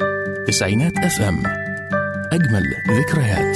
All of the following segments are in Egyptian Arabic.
تسعينات اف ام اجمل ذكريات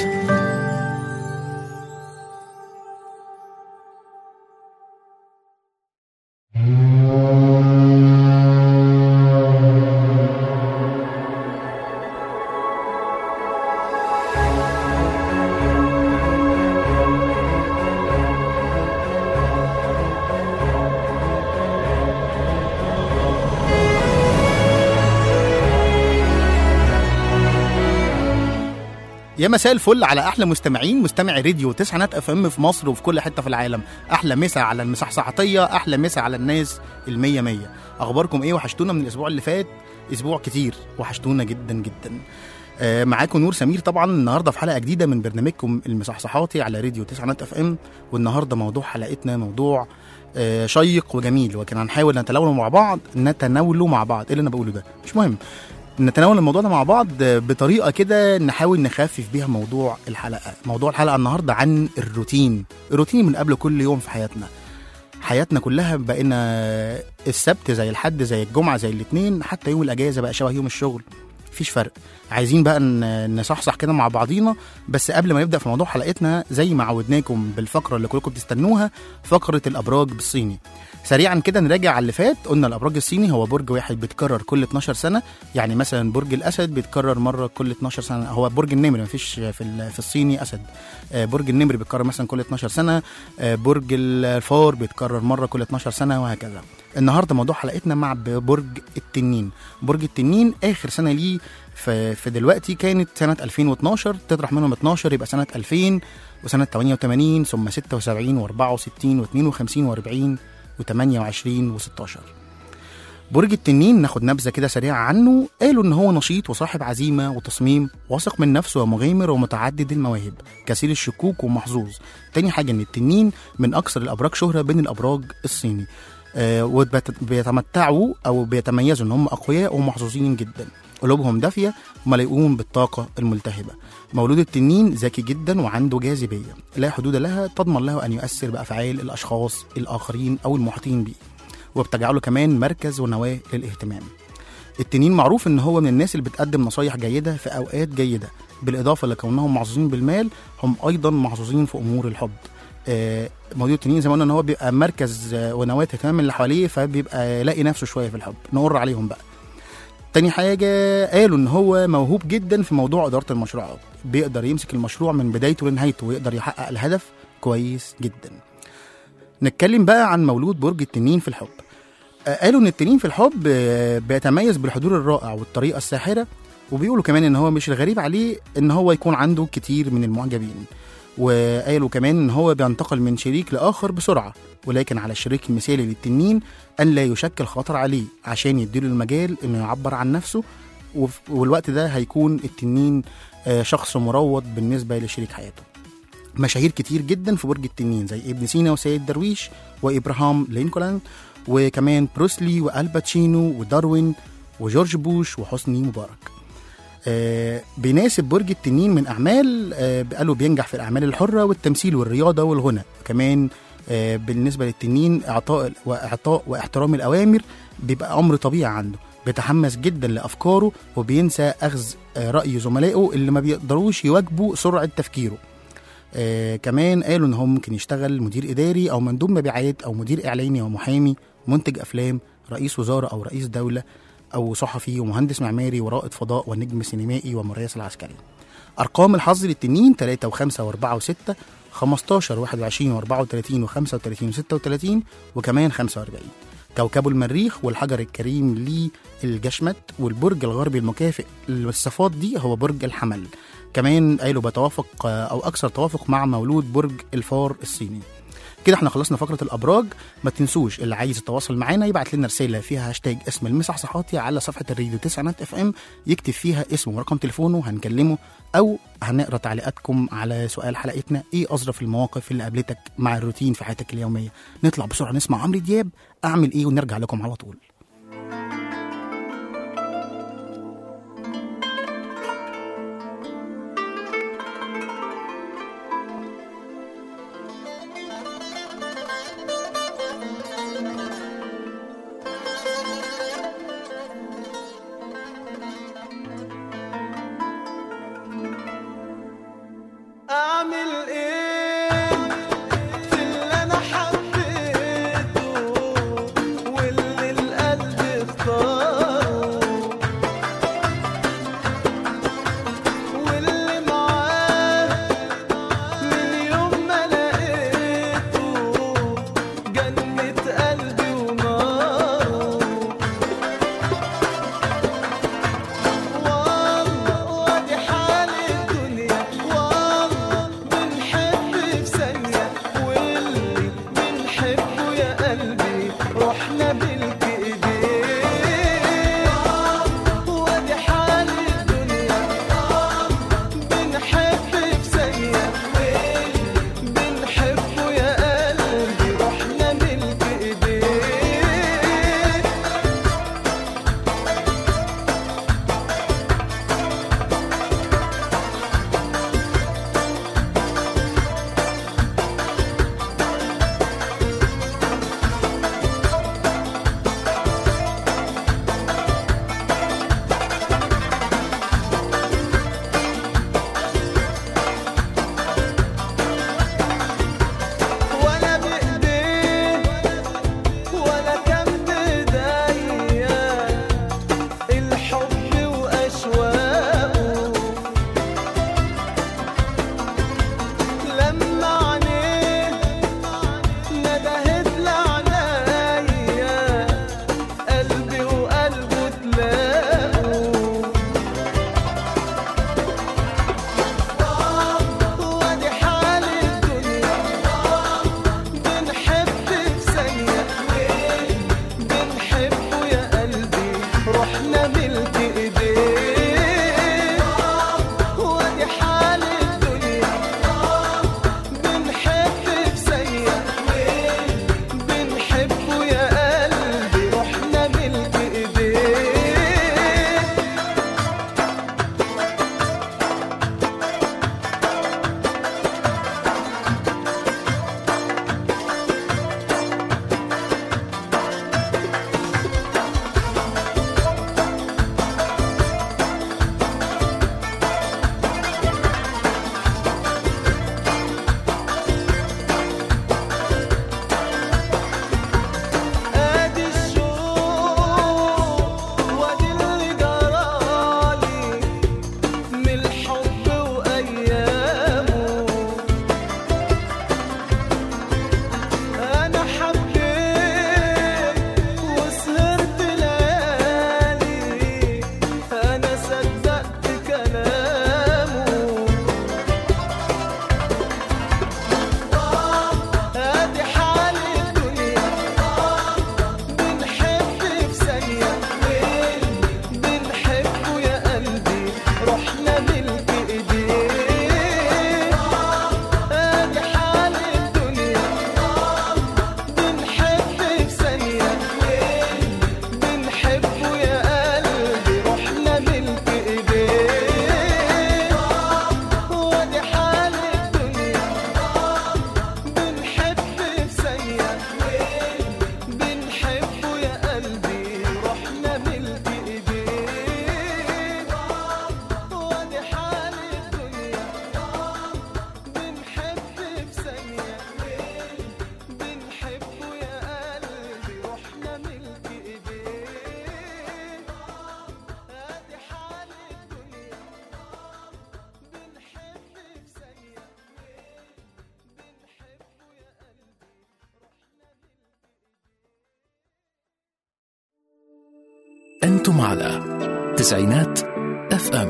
يا مساء الفل على احلى مستمعين مستمعي راديو تسعينات اف ام في مصر وفي كل حته في العالم احلى مسا على المصحصحطيه احلى مسا على الناس المية مية اخباركم ايه وحشتونا من الاسبوع اللي فات اسبوع كتير وحشتونا جدا جدا آه معاكم نور سمير طبعا النهارده في حلقه جديده من برنامجكم المصحصحاتي على راديو تسعينات اف ام والنهارده موضوع حلقتنا موضوع آه شيق وجميل ولكن هنحاول نتناوله مع بعض نتناوله مع بعض ايه اللي انا بقوله ده مش مهم نتناول الموضوع ده مع بعض بطريقه كده نحاول نخفف بيها موضوع الحلقه موضوع الحلقه النهارده عن الروتين الروتين من قبل كل يوم في حياتنا حياتنا كلها بقينا السبت زي الحد زي الجمعه زي الاثنين حتى يوم الاجازه بقى شبه يوم الشغل مفيش فرق عايزين بقى ن- نصحصح كده مع بعضينا بس قبل ما نبدا في موضوع حلقتنا زي ما عودناكم بالفقره اللي كلكم بتستنوها فقره الابراج بالصيني سريعا كده نراجع على اللي فات قلنا الابراج الصيني هو برج واحد بيتكرر كل 12 سنه يعني مثلا برج الاسد بيتكرر مره كل 12 سنه هو برج النمر مفيش في ال- في الصيني اسد آه، برج النمر بيتكرر مثلا كل 12 سنه آه، برج الفار بيتكرر مره كل 12 سنه وهكذا النهارده موضوع حلقتنا مع ب- برج التنين برج التنين اخر سنه ليه في, في دلوقتي كانت سنه 2012 تطرح منهم 12 يبقى سنه 2000 وسنه 88 ثم 76 و64 و52 و40 و28 و16 برج التنين ناخد نبذه كده سريعه عنه قالوا ان هو نشيط وصاحب عزيمه وتصميم واثق من نفسه ومغامر ومتعدد المواهب كثير الشكوك ومحظوظ تاني حاجه ان التنين من اكثر الابراج شهره بين الابراج الصيني آه وبيتمتعوا او بيتميزوا ان هم اقوياء ومحظوظين جدا قلوبهم دافيه ومليئون بالطاقه الملتهبه مولود التنين ذكي جدا وعنده جاذبيه لا حدود لها تضمن له ان يؤثر بافعال الاشخاص الاخرين او المحيطين به وبتجعله كمان مركز ونواه للاهتمام التنين معروف ان هو من الناس اللي بتقدم نصايح جيده في اوقات جيده بالاضافه لكونهم محظوظين بالمال هم ايضا محظوظين في امور الحب آه، موضوع التنين زي ما قلنا ان هو بيبقى مركز آه، ونواه اهتمام اللي حواليه فبيبقى لاقي نفسه شويه في الحب نقر عليهم بقى تاني حاجة قالوا إن هو موهوب جدا في موضوع إدارة المشروعات بيقدر يمسك المشروع من بدايته لنهايته ويقدر يحقق الهدف كويس جدا نتكلم بقى عن مولود برج التنين في الحب آه، قالوا ان التنين في الحب آه، بيتميز بالحضور الرائع والطريقه الساحره وبيقولوا كمان ان هو مش الغريب عليه ان هو يكون عنده كتير من المعجبين وقالوا كمان ان هو بينتقل من شريك لاخر بسرعه ولكن على الشريك المثالي للتنين ان لا يشكل خطر عليه عشان يديله المجال انه يعبر عن نفسه وف- والوقت ده هيكون التنين آه، شخص مروض بالنسبه لشريك حياته مشاهير كتير جدا في برج التنين زي ابن سينا وسيد درويش وابراهام لينكولن وكمان بروسلي والباتشينو وداروين وجورج بوش وحسني مبارك آه بيناسب برج التنين من اعمال آه قالوا بينجح في الاعمال الحره والتمثيل والرياضه والغنى كمان آه بالنسبه للتنين اعطاء واعطاء واحترام الاوامر بيبقى امر طبيعي عنده بيتحمس جدا لافكاره وبينسى اخذ آه راي زملائه اللي ما بيقدروش يواجبوا سرعه تفكيره آه كمان قالوا ان هو ممكن يشتغل مدير اداري او مندوب مبيعات او مدير اعلاني او محامي منتج افلام رئيس وزاره او رئيس دوله او صحفي ومهندس معماري ورائد فضاء ونجم سينمائي ومراسل عسكري ارقام الحظ للتنين 3 و5 و4 و6 15 21 و34 و35 و36 وكمان 45 كوكب المريخ والحجر الكريم ليه الجشمت والبرج الغربي المكافئ للصفات دي هو برج الحمل كمان قالوا بتوافق آه، او اكثر توافق مع مولود برج الفار الصيني كده احنا خلصنا فقره الابراج ما تنسوش اللي عايز يتواصل معانا يبعت لنا رساله فيها هاشتاج اسم المصحصحاتي على صفحه الراديو 9 اف ام يكتب فيها اسمه ورقم تليفونه هنكلمه او هنقرا تعليقاتكم على سؤال حلقتنا ايه اظرف المواقف اللي قابلتك مع الروتين في حياتك اليوميه نطلع بسرعه نسمع عمرو دياب اعمل ايه ونرجع لكم على طول أنتم على تسعينات اف ام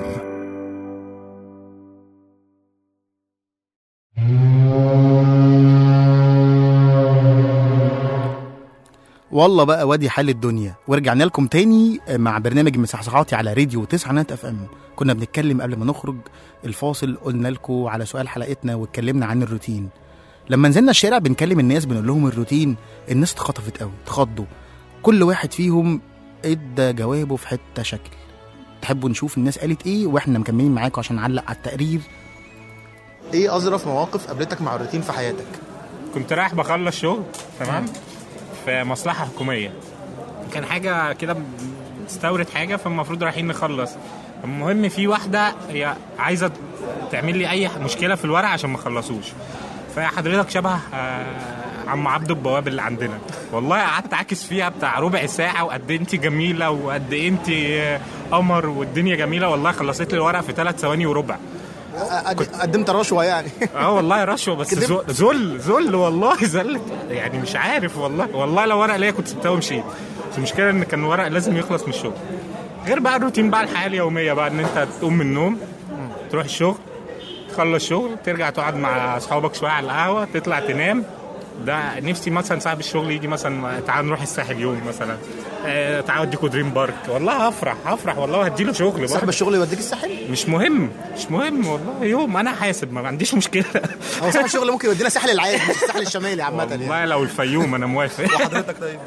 والله بقى وادي حال الدنيا ورجعنا لكم تاني مع برنامج مسحسحاتي على راديو تسعينات اف ام كنا بنتكلم قبل ما نخرج الفاصل قلنا لكم على سؤال حلقتنا واتكلمنا عن الروتين لما نزلنا الشارع بنكلم الناس بنقول لهم الروتين الناس اتخطفت قوي اتخضوا كل واحد فيهم ادى جوابه في حته شكل تحبوا نشوف الناس قالت ايه واحنا مكملين معاكم عشان نعلق على التقرير ايه اظرف مواقف قابلتك مع الروتين في حياتك كنت رايح بخلص شغل تمام في مصلحه حكوميه كان حاجه كده بتستورد حاجه فالمفروض رايحين نخلص المهم في واحده هي عايزه تعمل لي اي مشكله في الورق عشان ما اخلصوش فحضرتك شبه آه، عم عبد البواب اللي عندنا والله قعدت اعكس فيها بتاع ربع ساعه وقد ايه انت جميله وقد ايه انت آه، قمر والدنيا جميله والله خلصت لي الورق في ثلاث ثواني وربع قدمت رشوه يعني اه والله رشوه بس ذل ذل ذل والله ذل يعني مش عارف والله والله لو ورق ليا كنت سبتها ومشيت بس المشكله ان كان ورق لازم يخلص من الشغل غير بقى الروتين بقى الحياه اليوميه بقى ان انت تقوم من النوم تروح الشغل تخلص شغل ترجع تقعد مع اصحابك شويه على القهوه تطلع تنام ده نفسي مثلا صاحب الشغل يجي مثلا تعال نروح الساحل يوم مثلا آه تعال اوديكوا دريم بارك والله هفرح هفرح والله وهديله شغل صاحب برضه. الشغل يوديك الساحل مش مهم مش مهم والله يوم انا حاسب ما عنديش مشكله هو صاحب الشغل ممكن يودينا الساحل العادي مش الساحل الشمالي عامه يعني والله لو الفيوم انا موافق وحضرتك طيب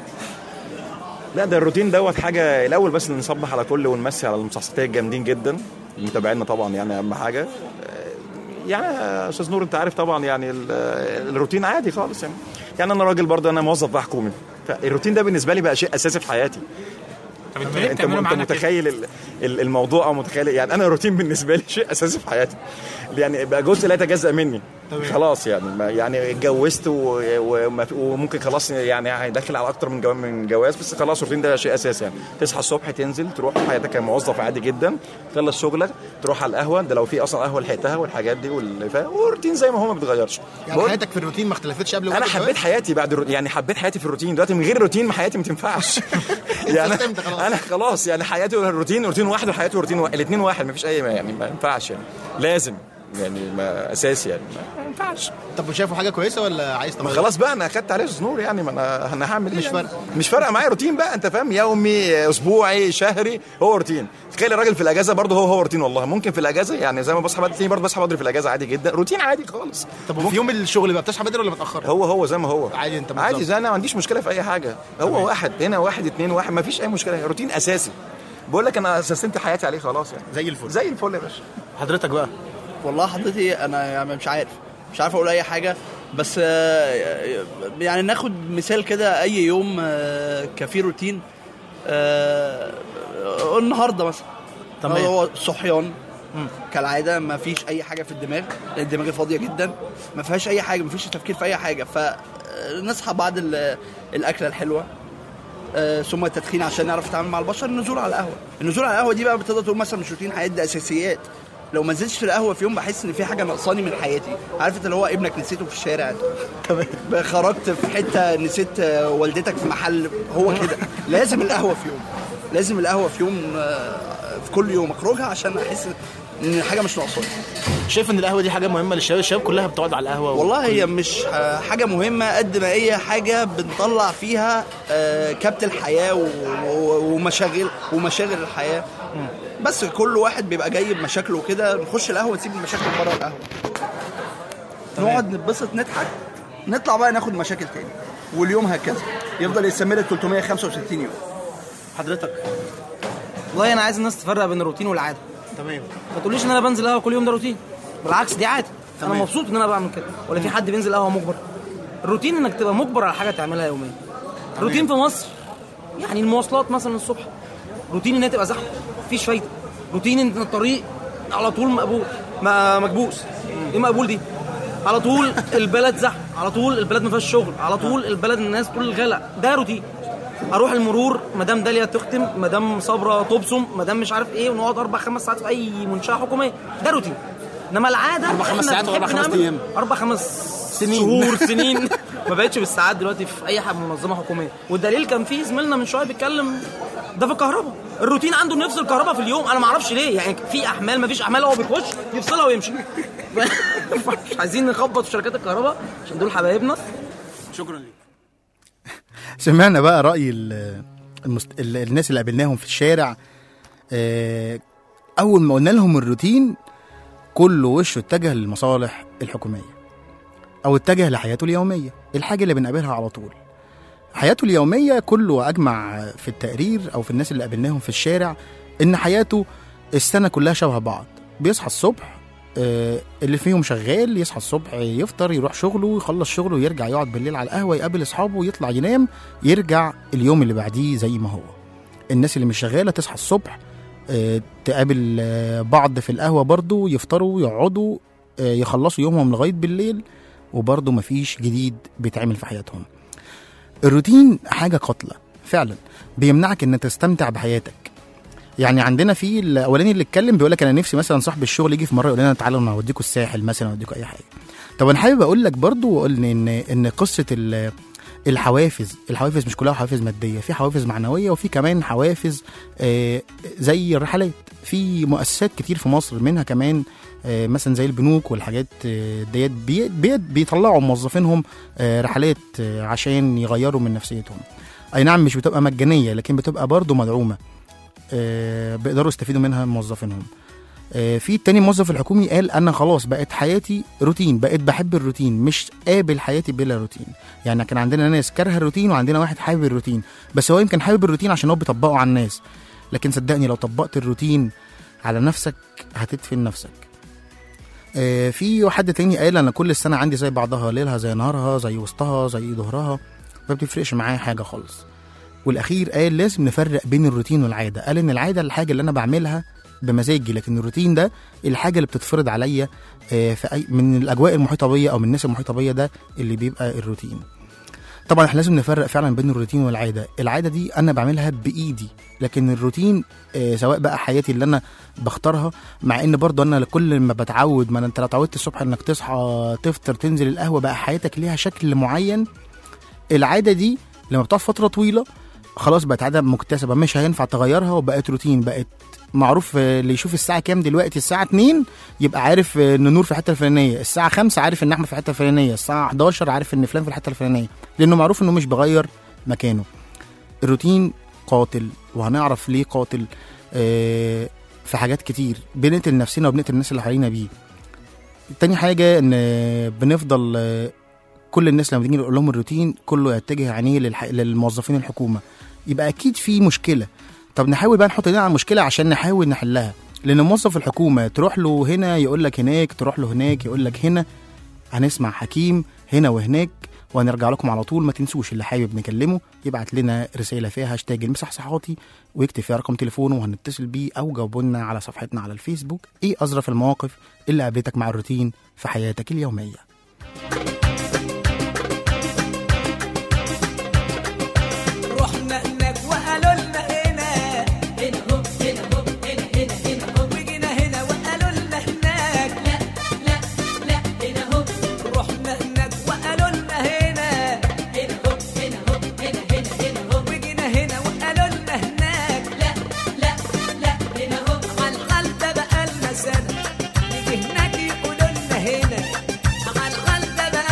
لا ده الروتين دوت حاجه الاول بس نصبح على كل ونمسي على المصحصحاتيه الجامدين جدا متابعينا طبعا يعني اهم حاجه يعني يا استاذ نور انت عارف طبعا يعني ال- الروتين عادي خالص يعني يعني انا راجل برضه انا موظف بقى حكومي فالروتين ده بالنسبه لي بقى شيء اساسي في حياتي طب انتوا ليه انت بتعملوا انت معانا كده؟ متخيل ال- ال- الموضوع او متخيل يعني انا الروتين بالنسبه لي شيء اساسي في حياتي يعني بقى جزء لا يتجزا مني خلاص يعني ما- يعني اتجوزت و- وما في- وممكن خلاص يعني هيدخل على اكتر من جو- من جواز بس خلاص الروتين ده شيء اساسي يعني تصحى الصبح تنزل تروح حياتك كموظف عادي جدا تخلص شغلك تروح على القهوه ده لو في اصلا قهوه لحقتها والحاجات دي واللي فا- والروتين زي ما هو ما بيتغيرش يعني بقول- حياتك في الروتين ما اختلفتش قبل انا وقت حبيت الجواز؟ حياتي بعد الرو... يعني حبيت حياتي في الروتين دلوقتي من غير روتين حياتي ما تنفعش يعني استسلمت خلاص. انا خلاص يعني حياتي والروتين روتين واحد وحياتي روتين واحد الاثنين واحد ما فيش اي يعني ما ينفعش يعني لازم يعني ما اساسي يعني ما ينفعش طب وشايفه حاجه كويسه ولا عايز ما تغير؟ خلاص بقى انا اخدت عليه نور يعني ما انا انا هعمل مش إيه فارقة. يعني؟ مش فارقه معايا روتين بقى انت فاهم يومي اسبوعي شهري هو روتين تخيل الراجل في الاجازه برضه هو هو روتين والله ممكن في الاجازه يعني زي ما بصحى بدري برضه بصحى بدري في الاجازه عادي جدا روتين عادي خالص طب وفي يوم الشغل بقى بتصحى بدري ولا متاخر؟ هو هو زي ما هو عادي انت بالظبط. عادي زي انا ما عنديش مشكله في اي حاجه هو واحد هنا واحد اتنين واحد ما فيش اي مشكله روتين اساسي بقول لك انا سستمت حياتي عليه خلاص يعني زي الفل زي الفل يا باشا حضرتك بقى والله حضرتي انا يعني مش عارف مش عارف اقول اي حاجه بس آه، يعني ناخد مثال كده اي يوم آه، كفي روتين آه، النهارده مثلا تمام. هو صحيان كالعاده ما فيش اي حاجه في الدماغ الدماغ فاضيه جدا ما فيهاش اي حاجه ما فيش تفكير في اي حاجه فنصحى بعد ال- الاكله الحلوه آه، ثم التدخين عشان نعرف نتعامل مع البشر النزول على القهوه النزول على القهوه دي بقى بتقدر تقول مثلا مش روتين حياه دي اساسيات لو ما نزلتش في القهوه في يوم بحس ان في حاجه ناقصاني من حياتي عارف انت اللي هو ابنك نسيته في الشارع تمام خرجت في حته نسيت آه، والدتك في محل هو كده لازم القهوه في يوم لازم القهوه في يوم آه، في كل يوم اخرجها عشان احس ان الحاجه مش ناقصاني شايف ان القهوه دي حاجه مهمه للشباب الشباب كلها بتقعد على القهوه والله هي مش آه، حاجة مهمة قد ما هي حاجة بنطلع فيها آه، كبت الحياة و- و- ومشاغل ومشاغل الحياة بس كل واحد بيبقى جاي بمشاكله كده نخش القهوة نسيب المشاكل بره القهوة نقعد نتبسط نضحك نطلع بقى ناخد مشاكل تاني واليوم هكذا يفضل يستمر 365 يوم حضرتك والله انا عايز الناس تفرق بين الروتين والعاده تمام ما تقوليش ان انا بنزل قهوه كل يوم ده روتين بالعكس دي عاده انا مبسوط ان انا بعمل كده ولا في حد بينزل قهوه مجبر الروتين انك تبقى مجبر على حاجه تعملها يوميا روتين في مصر يعني المواصلات مثلا الصبح روتين انها تبقى زحمه مفيش فايده روتين ان الطريق على طول مقبول ما مكبوس ايه مقبول دي على طول البلد زحمه على طول البلد ما فيهاش شغل على طول البلد الناس طول الغلا ده روتين اروح المرور مدام داليا تختم مدام صبرا تبصم مدام مش عارف ايه ونقعد اربع خمس ساعات في اي منشاه حكوميه ده روتين انما العاده أربع خمس إحنا ساعات وأربع بنحب خمس نعمل أيام. اربع خمس سنين شهور سنين ما بقتش بالساعات دلوقتي في اي حاجه منظمه حكوميه والدليل كان في زميلنا من شويه بيتكلم ده في الكهرباء الروتين عنده انه يفصل الكهرباء في اليوم انا ما اعرفش ليه يعني في احمال ما فيش احمال هو بيخش يفصلها ويمشي مش عايزين نخبط في شركات الكهرباء عشان دول حبايبنا شكرا ليك سمعنا بقى رأي ال- المست... ال- الناس اللي قابلناهم في الشارع آه، أول ما قلنا لهم الروتين كله وشه اتجه للمصالح الحكومية أو اتجه لحياته اليومية الحاجة اللي بنقابلها على طول حياته اليومية كله أجمع في التقرير أو في الناس اللي قابلناهم في الشارع إن حياته السنة كلها شبه بعض بيصحى الصبح آه، اللي فيهم شغال يصحى الصبح يفطر يروح شغله يخلص شغله يرجع يقعد بالليل على القهوة يقابل أصحابه يطلع ينام يرجع اليوم اللي بعديه زي ما هو الناس اللي مش شغالة تصحى الصبح آه، تقابل آه، بعض في القهوة برضو يفطروا يقعدوا آه، يخلصوا يومهم لغاية بالليل وبرضو مفيش جديد بيتعمل في حياتهم الروتين حاجة قاتلة فعلا بيمنعك ان تستمتع بحياتك يعني عندنا في الاولاني اللي اتكلم بيقول لك انا نفسي مثلا صاحب الشغل يجي في مره يقول لنا تعالوا انا اوديكم الساحل مثلا اوديكم اي حاجه طب انا حابب اقول لك برضو وأقول ان ان قصه ال- الحوافز الحوافز مش كلها حوافز ماديه في حوافز معنويه وفي كمان حوافز آه، زي الرحلات في مؤسسات كتير في مصر منها كمان آه، مثلا زي البنوك والحاجات آه، ديت بي- بي- بيطلعوا موظفينهم آه، رحلات آه، عشان يغيروا من نفسيتهم اي نعم مش بتبقى مجانيه لكن بتبقى برضو مدعومه آه، بيقدروا يستفيدوا منها موظفينهم آه، في التاني موظف الحكومي قال انا خلاص بقت حياتي روتين بقيت بحب الروتين مش قابل حياتي بلا روتين يعني كان عندنا ناس كاره الروتين وعندنا واحد حابب الروتين بس هو يمكن حابب الروتين عشان هو بيطبقه على الناس لكن صدقني لو طبقت الروتين على نفسك هتدفن نفسك آه، في حد تاني قال انا كل السنه عندي زي بعضها ليلها زي نهارها زي وسطها زي ظهرها ما بتفرقش معايا حاجه خالص والاخير قال لازم نفرق بين الروتين والعاده قال ان العاده الحاجه اللي انا بعملها بمزاجي لكن الروتين ده الحاجه اللي بتتفرض عليا آه، في أي من الاجواء المحيطه بيا او من الناس المحيطه بيا ده اللي بيبقى الروتين طبعا احنا لازم نفرق فعلا بين الروتين والعاده العاده دي انا بعملها بايدي لكن الروتين آه، سواء بقى حياتي اللي انا بختارها مع ان برضه انا كل ما بتعود ما انت لو اتعودت الصبح انك تصحى تفطر تنزل القهوه بقى حياتك ليها شكل معين العاده دي لما بتقعد فتره طويله خلاص بقت عاده مكتسبه مش هينفع تغيرها وبقت روتين بقت معروف آه، اللي يشوف الساعه كام دلوقتي الساعه 2 يبقى عارف آه، ان نور في الحته الفلانيه الساعه 5 عارف ان احمد في الحته الفلانيه الساعه 11 عارف ان فلان في الحته الفلانيه لانه معروف انه مش بغير مكانه الروتين قاتل وهنعرف ليه قاتل آه، في حاجات كتير بنقتل نفسنا وبنقتل الناس اللي حوالينا بيه تاني حاجه ان آه، بنفضل آه، كل الناس لما بنيجي نقول لهم الروتين كله يتجه عينيه للح... للموظفين الحكومه يبقى اكيد في مشكله طب نحاول بقى نحط ايدينا على المشكله عشان نحاول نحلها لان موظف الحكومه تروح له هنا يقول لك هناك تروح له هناك يقول لك هنا هنسمع حكيم هنا وهناك وهنرجع لكم على طول ما تنسوش اللي حابب نكلمه يبعت لنا رساله فيها هاشتاج المصحصحاتي ويكتب فيها رقم تليفونه وهنتصل بيه او جاوبوا لنا على صفحتنا على الفيسبوك ايه اظرف المواقف اللي قابلتك مع الروتين في حياتك اليوميه رحنا هناك وقالوا لنا هنا هنا هو هنا هو هنا هنا هنا هو وجينا هنا وقالوا لنا هناك لا لا لا هنا هو رحنا هناك وقالوا لنا هنا هنا هو هنا هو هنا هنا هنا هو وجينا هنا وقالوا لنا هناك لا لا لا هنا هو على الحال ده بقالنا سنة نيجي هناك يقولوا لنا هنا على الحال ده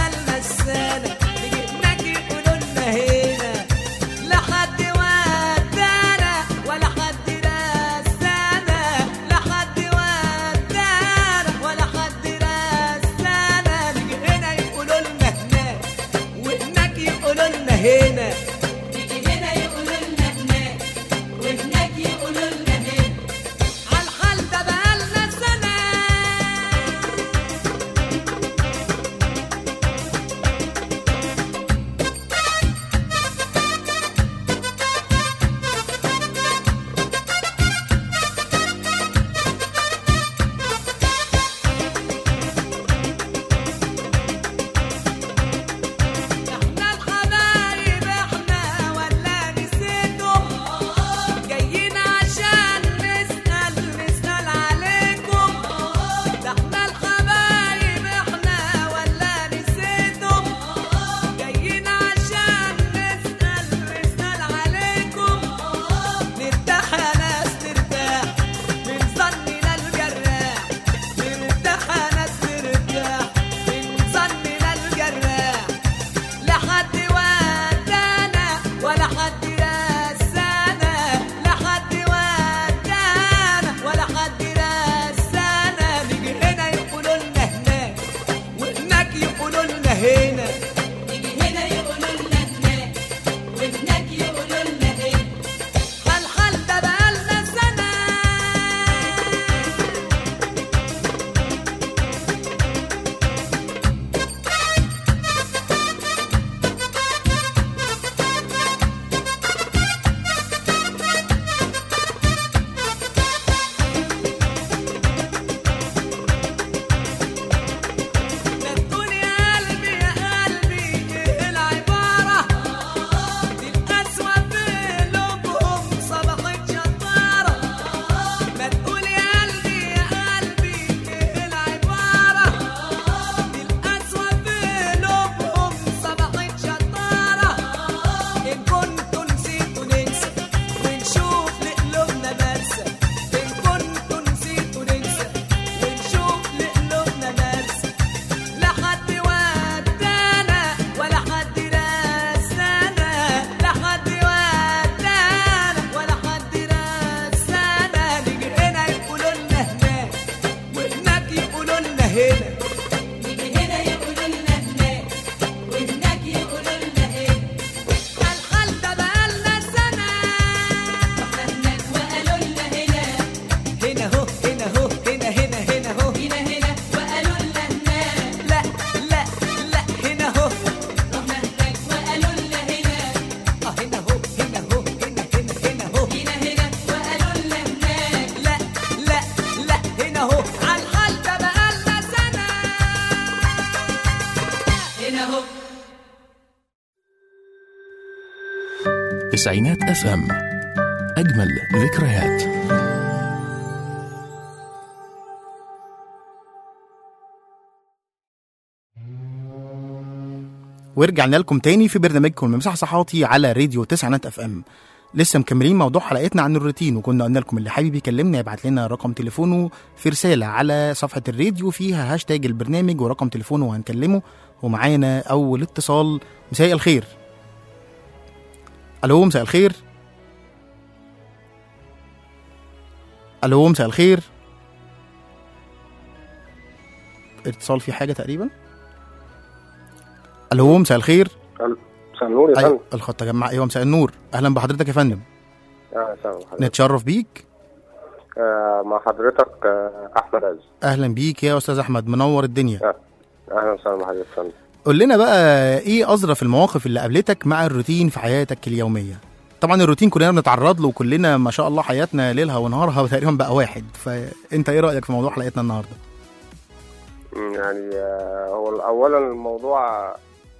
تسعينات اف ام اجمل ذكريات ورجعنا لكم تاني في برنامجكم المساحة صحاتي على راديو تسعينات اف ام لسه مكملين موضوع حلقتنا عن الروتين وكنا قلنا لكم اللي حابب يكلمنا يبعت لنا رقم تليفونه في رسالة على صفحة الراديو فيها هاشتاج البرنامج ورقم تليفونه وهنكلمه ومعانا أول اتصال مساء الخير ألو مساء الخير ألو مساء الخير اتصال في حاجة تقريبا ألو مساء الخير مساء النور يا أيوة فندم الخط يا جماعة أيوة مساء النور أهلا بحضرتك يا فندم آه، مساء الخير. نتشرف بيك آه، مع حضرتك آه، احمد عز اهلا بيك يا استاذ احمد منور الدنيا آه، اهلا وسهلا بحضرتك يا فندم قول لنا بقى ايه اظرف المواقف اللي قابلتك مع الروتين في حياتك اليوميه طبعا الروتين كلنا بنتعرض له وكلنا ما شاء الله حياتنا ليلها ونهارها تقريبا بقى واحد فانت ايه رايك في موضوع حلقتنا النهارده مم، يعني آه، هو اولا الموضوع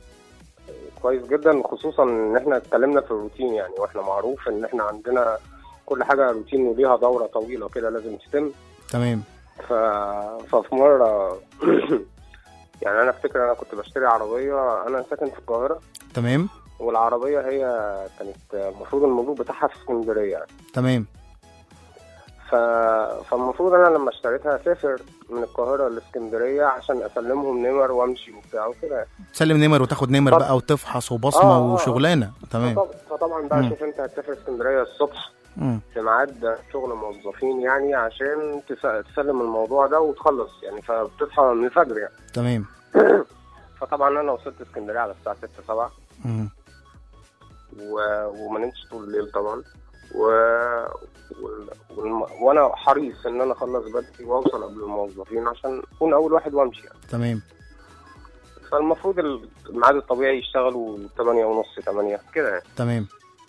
كويس جدا خصوصا ان احنا اتكلمنا في الروتين يعني واحنا معروف ان احنا عندنا كل حاجه روتين وليها دوره طويله كده لازم تتم تمام ف... ففي مره يعني انا افتكر انا كنت بشتري عربيه انا ساكن في القاهره تمام والعربيه هي كانت المفروض المرور بتاعها في اسكندريه يعني. تمام ف... فالمفروض انا لما اشتريتها اسافر من القاهره لاسكندريه عشان اسلمهم نمر وامشي وبتاع وكده تسلم نمر وتاخد نمر طب- بقى وتفحص وبصمه آه، آه، آه. وشغلانه تمام فطب- فطبعا بقى مم. شوف انت هتسافر اسكندريه الصبح مم. في ميعاد شغل موظفين يعني عشان تس... تسلم الموضوع ده وتخلص يعني فبتصحى من الفجر يعني تمام فطبعا انا وصلت اسكندريه على الساعه 6 7 مم. و... وما نمتش طول الليل طبعا و... وال... والم... وانا حريص ان انا اخلص بدري واوصل قبل الموظفين عشان اكون اول واحد وامشي يعني. تمام فالمفروض الميعاد الطبيعي يشتغلوا 8 ونص 8 كده يعني. تمام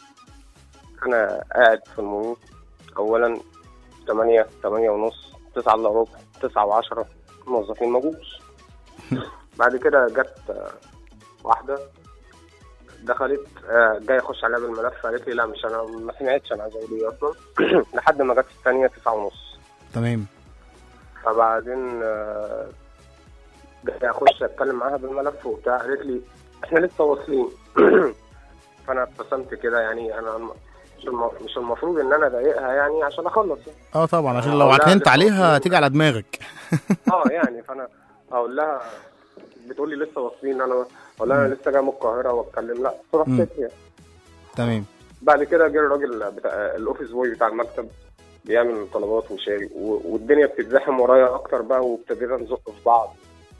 انا قاعد في المرور اولا 8 8 ونص 9 الا ربع 9 و10 الموظفين ما جوش بعد كده جت آه، واحده دخلت آه، جاي اخش عليها بالملف قالت لي لا مش انا ما سمعتش انا عايز اقول ايه اصلا لحد ما جت الثانيه 9 ونص تمام فبعدين آه، جاي اخش اتكلم معاها بالملف وبتاع قالت لي احنا لسه واصلين فانا ابتسمت كده يعني انا الم- مش الم- مش المفروض ان انا اضايقها يعني عشان اخلص يعني. اه طبعا عشان آه، لو لا، عكننت لسه عليها واصلين. تيجي على دماغك اه يعني فانا اقول لها بتقول لي لسه واصلين انا اقول لها انا لسه جاي من القاهره واتكلم لا تروح مم. تسكت يعني. تمام بعد كده جه الراجل بتاع الاوفيس بوي بتاع المكتب بيعمل طلبات وشاي و- والدنيا بتتزاحم ورايا اكتر بقى وابتدينا نزق في بعض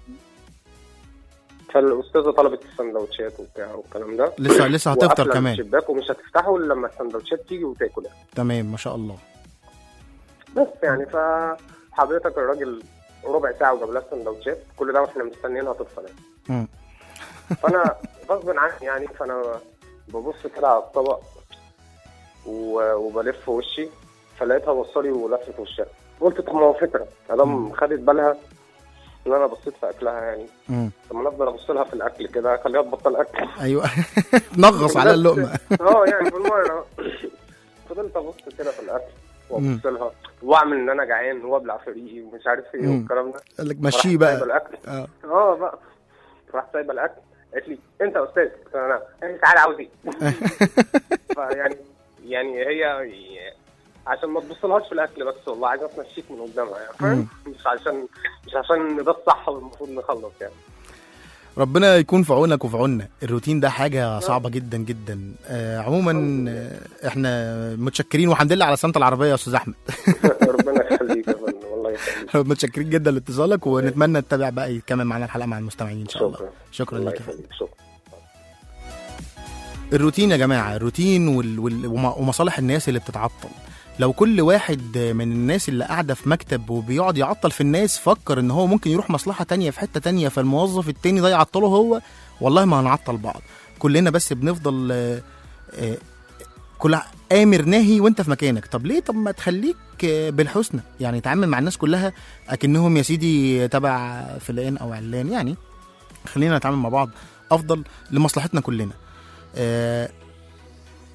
فالاستاذه طلبت السندوتشات وبتاع والكلام ده لسه لسه هتفطر وقافلة كمان الشباك ومش هتفتحه الا لما السندوتشات تيجي وتاكل يعني. تمام ما شاء الله بس يعني فحضرتك الراجل ربع ساعه وجاب لها السندوتشات كل ده واحنا مستنيينها تفصل يعني مم. فانا غصب عني يعني فانا ببص كده على الطبق و- وبلف وشي فلقيتها بصلي ولفت وشها قلت طب ما هو فكره ادام خدت بالها ان انا بصيت في اكلها يعني مم. طب ما انا افضل ابص لها في الاكل كده خليها تبطل اكل ايوه نغص على اللقمه اه يعني بالمره فضلت ابص كده في الاكل وابص لها واعمل ان انا جعان وابلع في ريقي ومش عارف ايه مم. والكلام ده قال لك فرحت مشيه سايبه بقى الاكل اه اه بقى رحت سايبه الاكل قالت لي انت يا استاذ قلت لها انا انت تعالى عاوز ايه فيعني يعني هي عشان ما تبصلهاش في الاكل بس والله عايز اتمشيك من قدامها يعني فاهم مش عشان مش عشان ده الصح والمفروض نخلص يعني ربنا يكون في عونك وفي عوننا الروتين ده حاجة صعبة جدا جدا آه عموما آه احنا متشكرين والحمد لله على سلامة العربية يا استاذ احمد ربنا يخليك يا فندم والله يخليك متشكرين جدا لاتصالك ونتمنى تتابع بقى يكمل معانا الحلقة مع المستمعين ان شاء الله شكرا شكرا الله لك يا فندم يخليك شكرا الروتين يا جماعة الروتين وال... وال... وم- ومصالح الناس اللي بتتعطل لو كل واحد من الناس اللي قاعدة في مكتب وبيقعد يعطل في الناس فكر ان هو ممكن يروح مصلحة تانية في حتة تانية فالموظف التاني ده يعطله هو والله ما هنعطل بعض كلنا بس بنفضل آه، آه، كل امر ناهي وانت في مكانك طب ليه طب ما تخليك آه، بالحسنى يعني تعامل مع الناس كلها اكنهم يا سيدي تبع فلان او علان يعني خلينا نتعامل مع بعض افضل لمصلحتنا كلنا آه،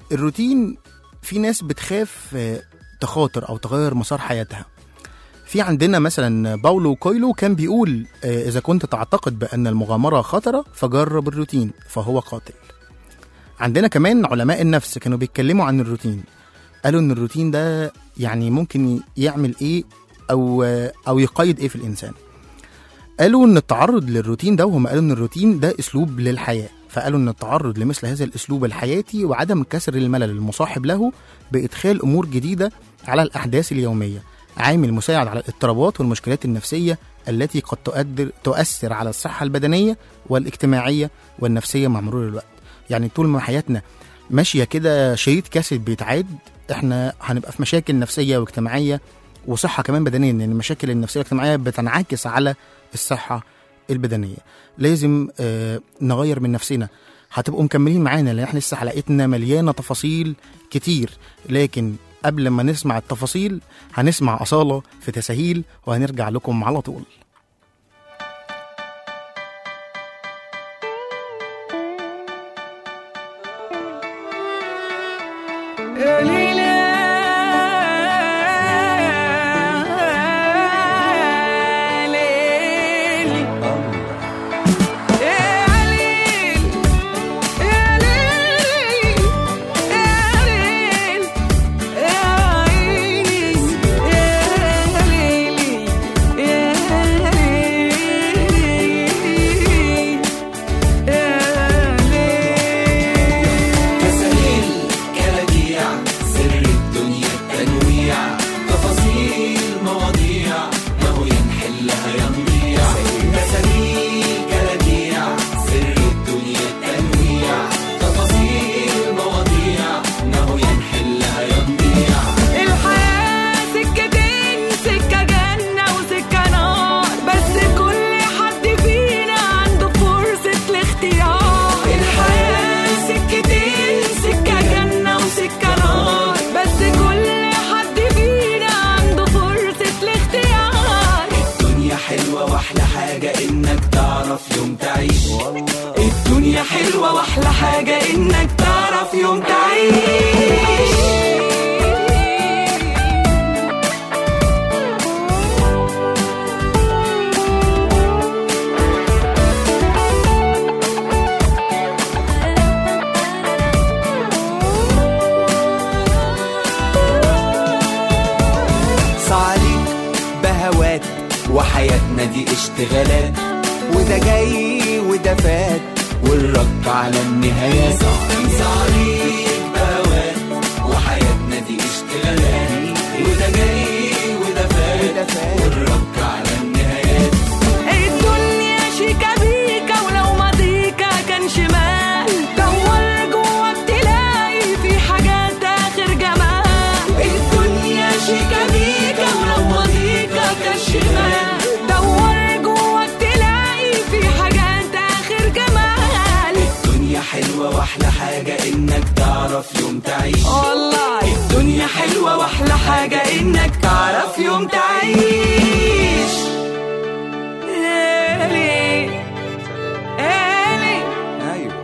الروتين في ناس بتخاف آه، تخاطر او تغير مسار حياتها في عندنا مثلا باولو كويلو كان بيقول آه، اذا كنت تعتقد بان المغامره خطره فجرب الروتين فهو قاتل عندنا كمان علماء النفس كانوا بيتكلموا عن الروتين قالوا ان الروتين ده يعني ممكن يعمل ايه او او يقيد ايه في الانسان قالوا ان التعرض للروتين ده وهم قالوا ان الروتين ده اسلوب للحياه فقالوا ان التعرض لمثل هذا الاسلوب الحياتي وعدم كسر الملل المصاحب له بادخال امور جديده على الاحداث اليوميه عامل مساعد على الاضطرابات والمشكلات النفسيه التي قد تؤدر تؤثر على الصحه البدنيه والاجتماعيه والنفسيه مع مرور الوقت يعني طول ما حياتنا ماشيه كده شريط كاسيت بيتعاد احنا هنبقى في مشاكل نفسيه واجتماعيه وصحه كمان بدنيه لان المشاكل النفسيه والاجتماعيه بتنعكس على الصحه البدنيه لازم آه نغير من نفسنا هتبقوا مكملين معانا لان احنا لسه حلقتنا مليانه تفاصيل كتير لكن قبل ما نسمع التفاصيل هنسمع أصالة في تساهيل وهنرجع لكم على طول يا ليلى ليلي يا عليل يا ليل يا ليل يا عيني يا ليلي يا ليلي تساليل كلاكيع سر الدنيا التنويع تفاصيل مواضيع ما هو ينحلها ينضيع تساليل كلاكيع سر الدنيا التنويع تفاصيل مواضيع ما هو ينحلها ينضيع الحياة سكتين سكة جنة وسكة نار بس كل حد فينا عنده فرصة الاختيار الحياة سكتين سكة جنة وسكة نار بس كل حد فينا عنده فرصة الاختيار الدنيا حلوة واحلى حاجة انك تعرف يوم تعيش الدنيا حلوة واحلى حاجة انك تعرف يوم تعيش صعليك بهوات وحياتنا دي اشتغالات وده جاي وده فات والرد على النهايات صعليك بهوات وحياتنا دي اشتغالات وده جاي وده فات والرد على النهايات الدنيا شيكا بيكا ولو ماضيكا كان شمال دور جواك تلاقي في حاجات اخر جمال الدنيا شيكا بيكا ولو ماضيكا كان شمال دور جواك تلاقي في حاجات اخر جمال الدنيا حلوة واحلى حاجة انك تعرف يوم تعيش والله الدنيا حلوة واحلى حاجة انك تعرف يوم تعيش إلي إلي ايوه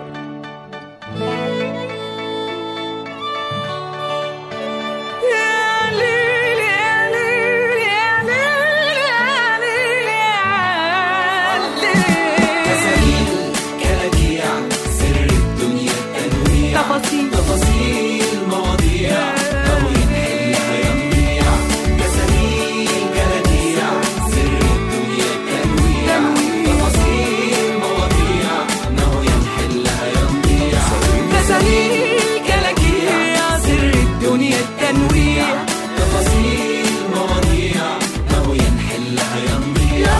يا ليل يا ليل يا ليل يا ليل يا ليل تساليل كلاكيع سر الدنيا التنويع تفاصيل تفاصيل مواضيع لو ينحلها ينضيع تساليل كلاكيع سر الدنيا التنويع تفاصيل مواضيع لو ينحلها ينضيع تساليل كلاكيع سر الدنيا التنويع تفاصيل مواضيع لو ينحلها ينضيع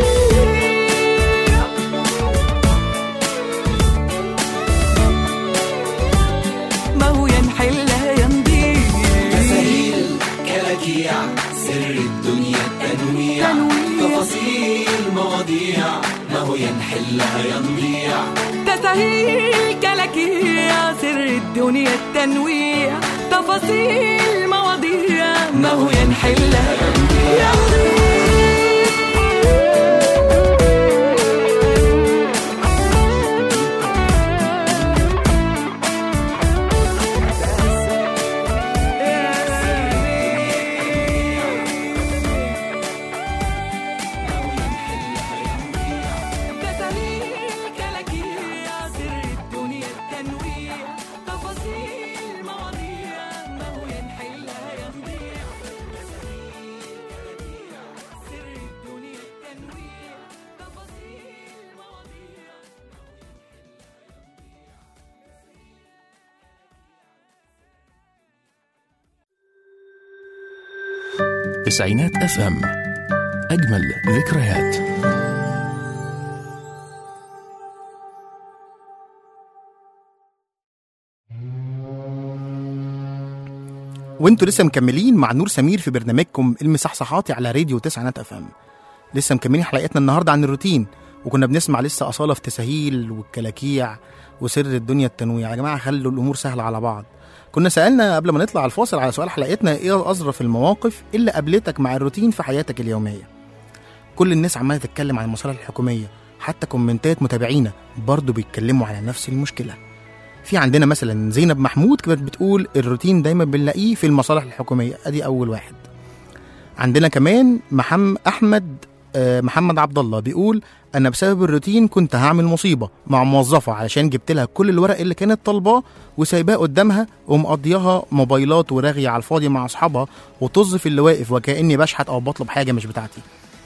ما هو ينحلها ينضيع تساليل كلاكيع سر الدنيا التنويع تفاصيل مواضيع ما هو ينحلها ينضيع تساهيل كلاكيع سر الدنيا التنويع تفاصيل مواضيع ما هو ينحلها ينضيع تسعينات اف ام اجمل ذكريات وانتوا لسه مكملين مع نور سمير في برنامجكم المصحصحاتي على راديو تسعينات اف ام لسه مكملين حلقتنا النهارده عن الروتين وكنا بنسمع لسه اصاله في تساهيل والكلاكيع وسر الدنيا التنويع يا جماعه خلوا الامور سهله على بعض كنا سالنا قبل ما نطلع الفاصل على سؤال حلقتنا ايه اظرف المواقف اللي قابلتك مع الروتين في حياتك اليوميه كل الناس عماله تتكلم عن المصالح الحكوميه حتى كومنتات متابعينا برضه بيتكلموا على نفس المشكله في عندنا مثلا زينب محمود كانت بتقول الروتين دايما بنلاقيه في المصالح الحكوميه ادي اول واحد عندنا كمان محمد احمد آه، محمد عبد الله بيقول انا بسبب الروتين كنت هعمل مصيبه مع موظفه علشان جبت لها كل الورق اللي كانت طالباه وسايباه قدامها ومقضياها موبايلات ورغي على الفاضي مع اصحابها وطز في اللي واقف وكاني بشحت او بطلب حاجه مش بتاعتي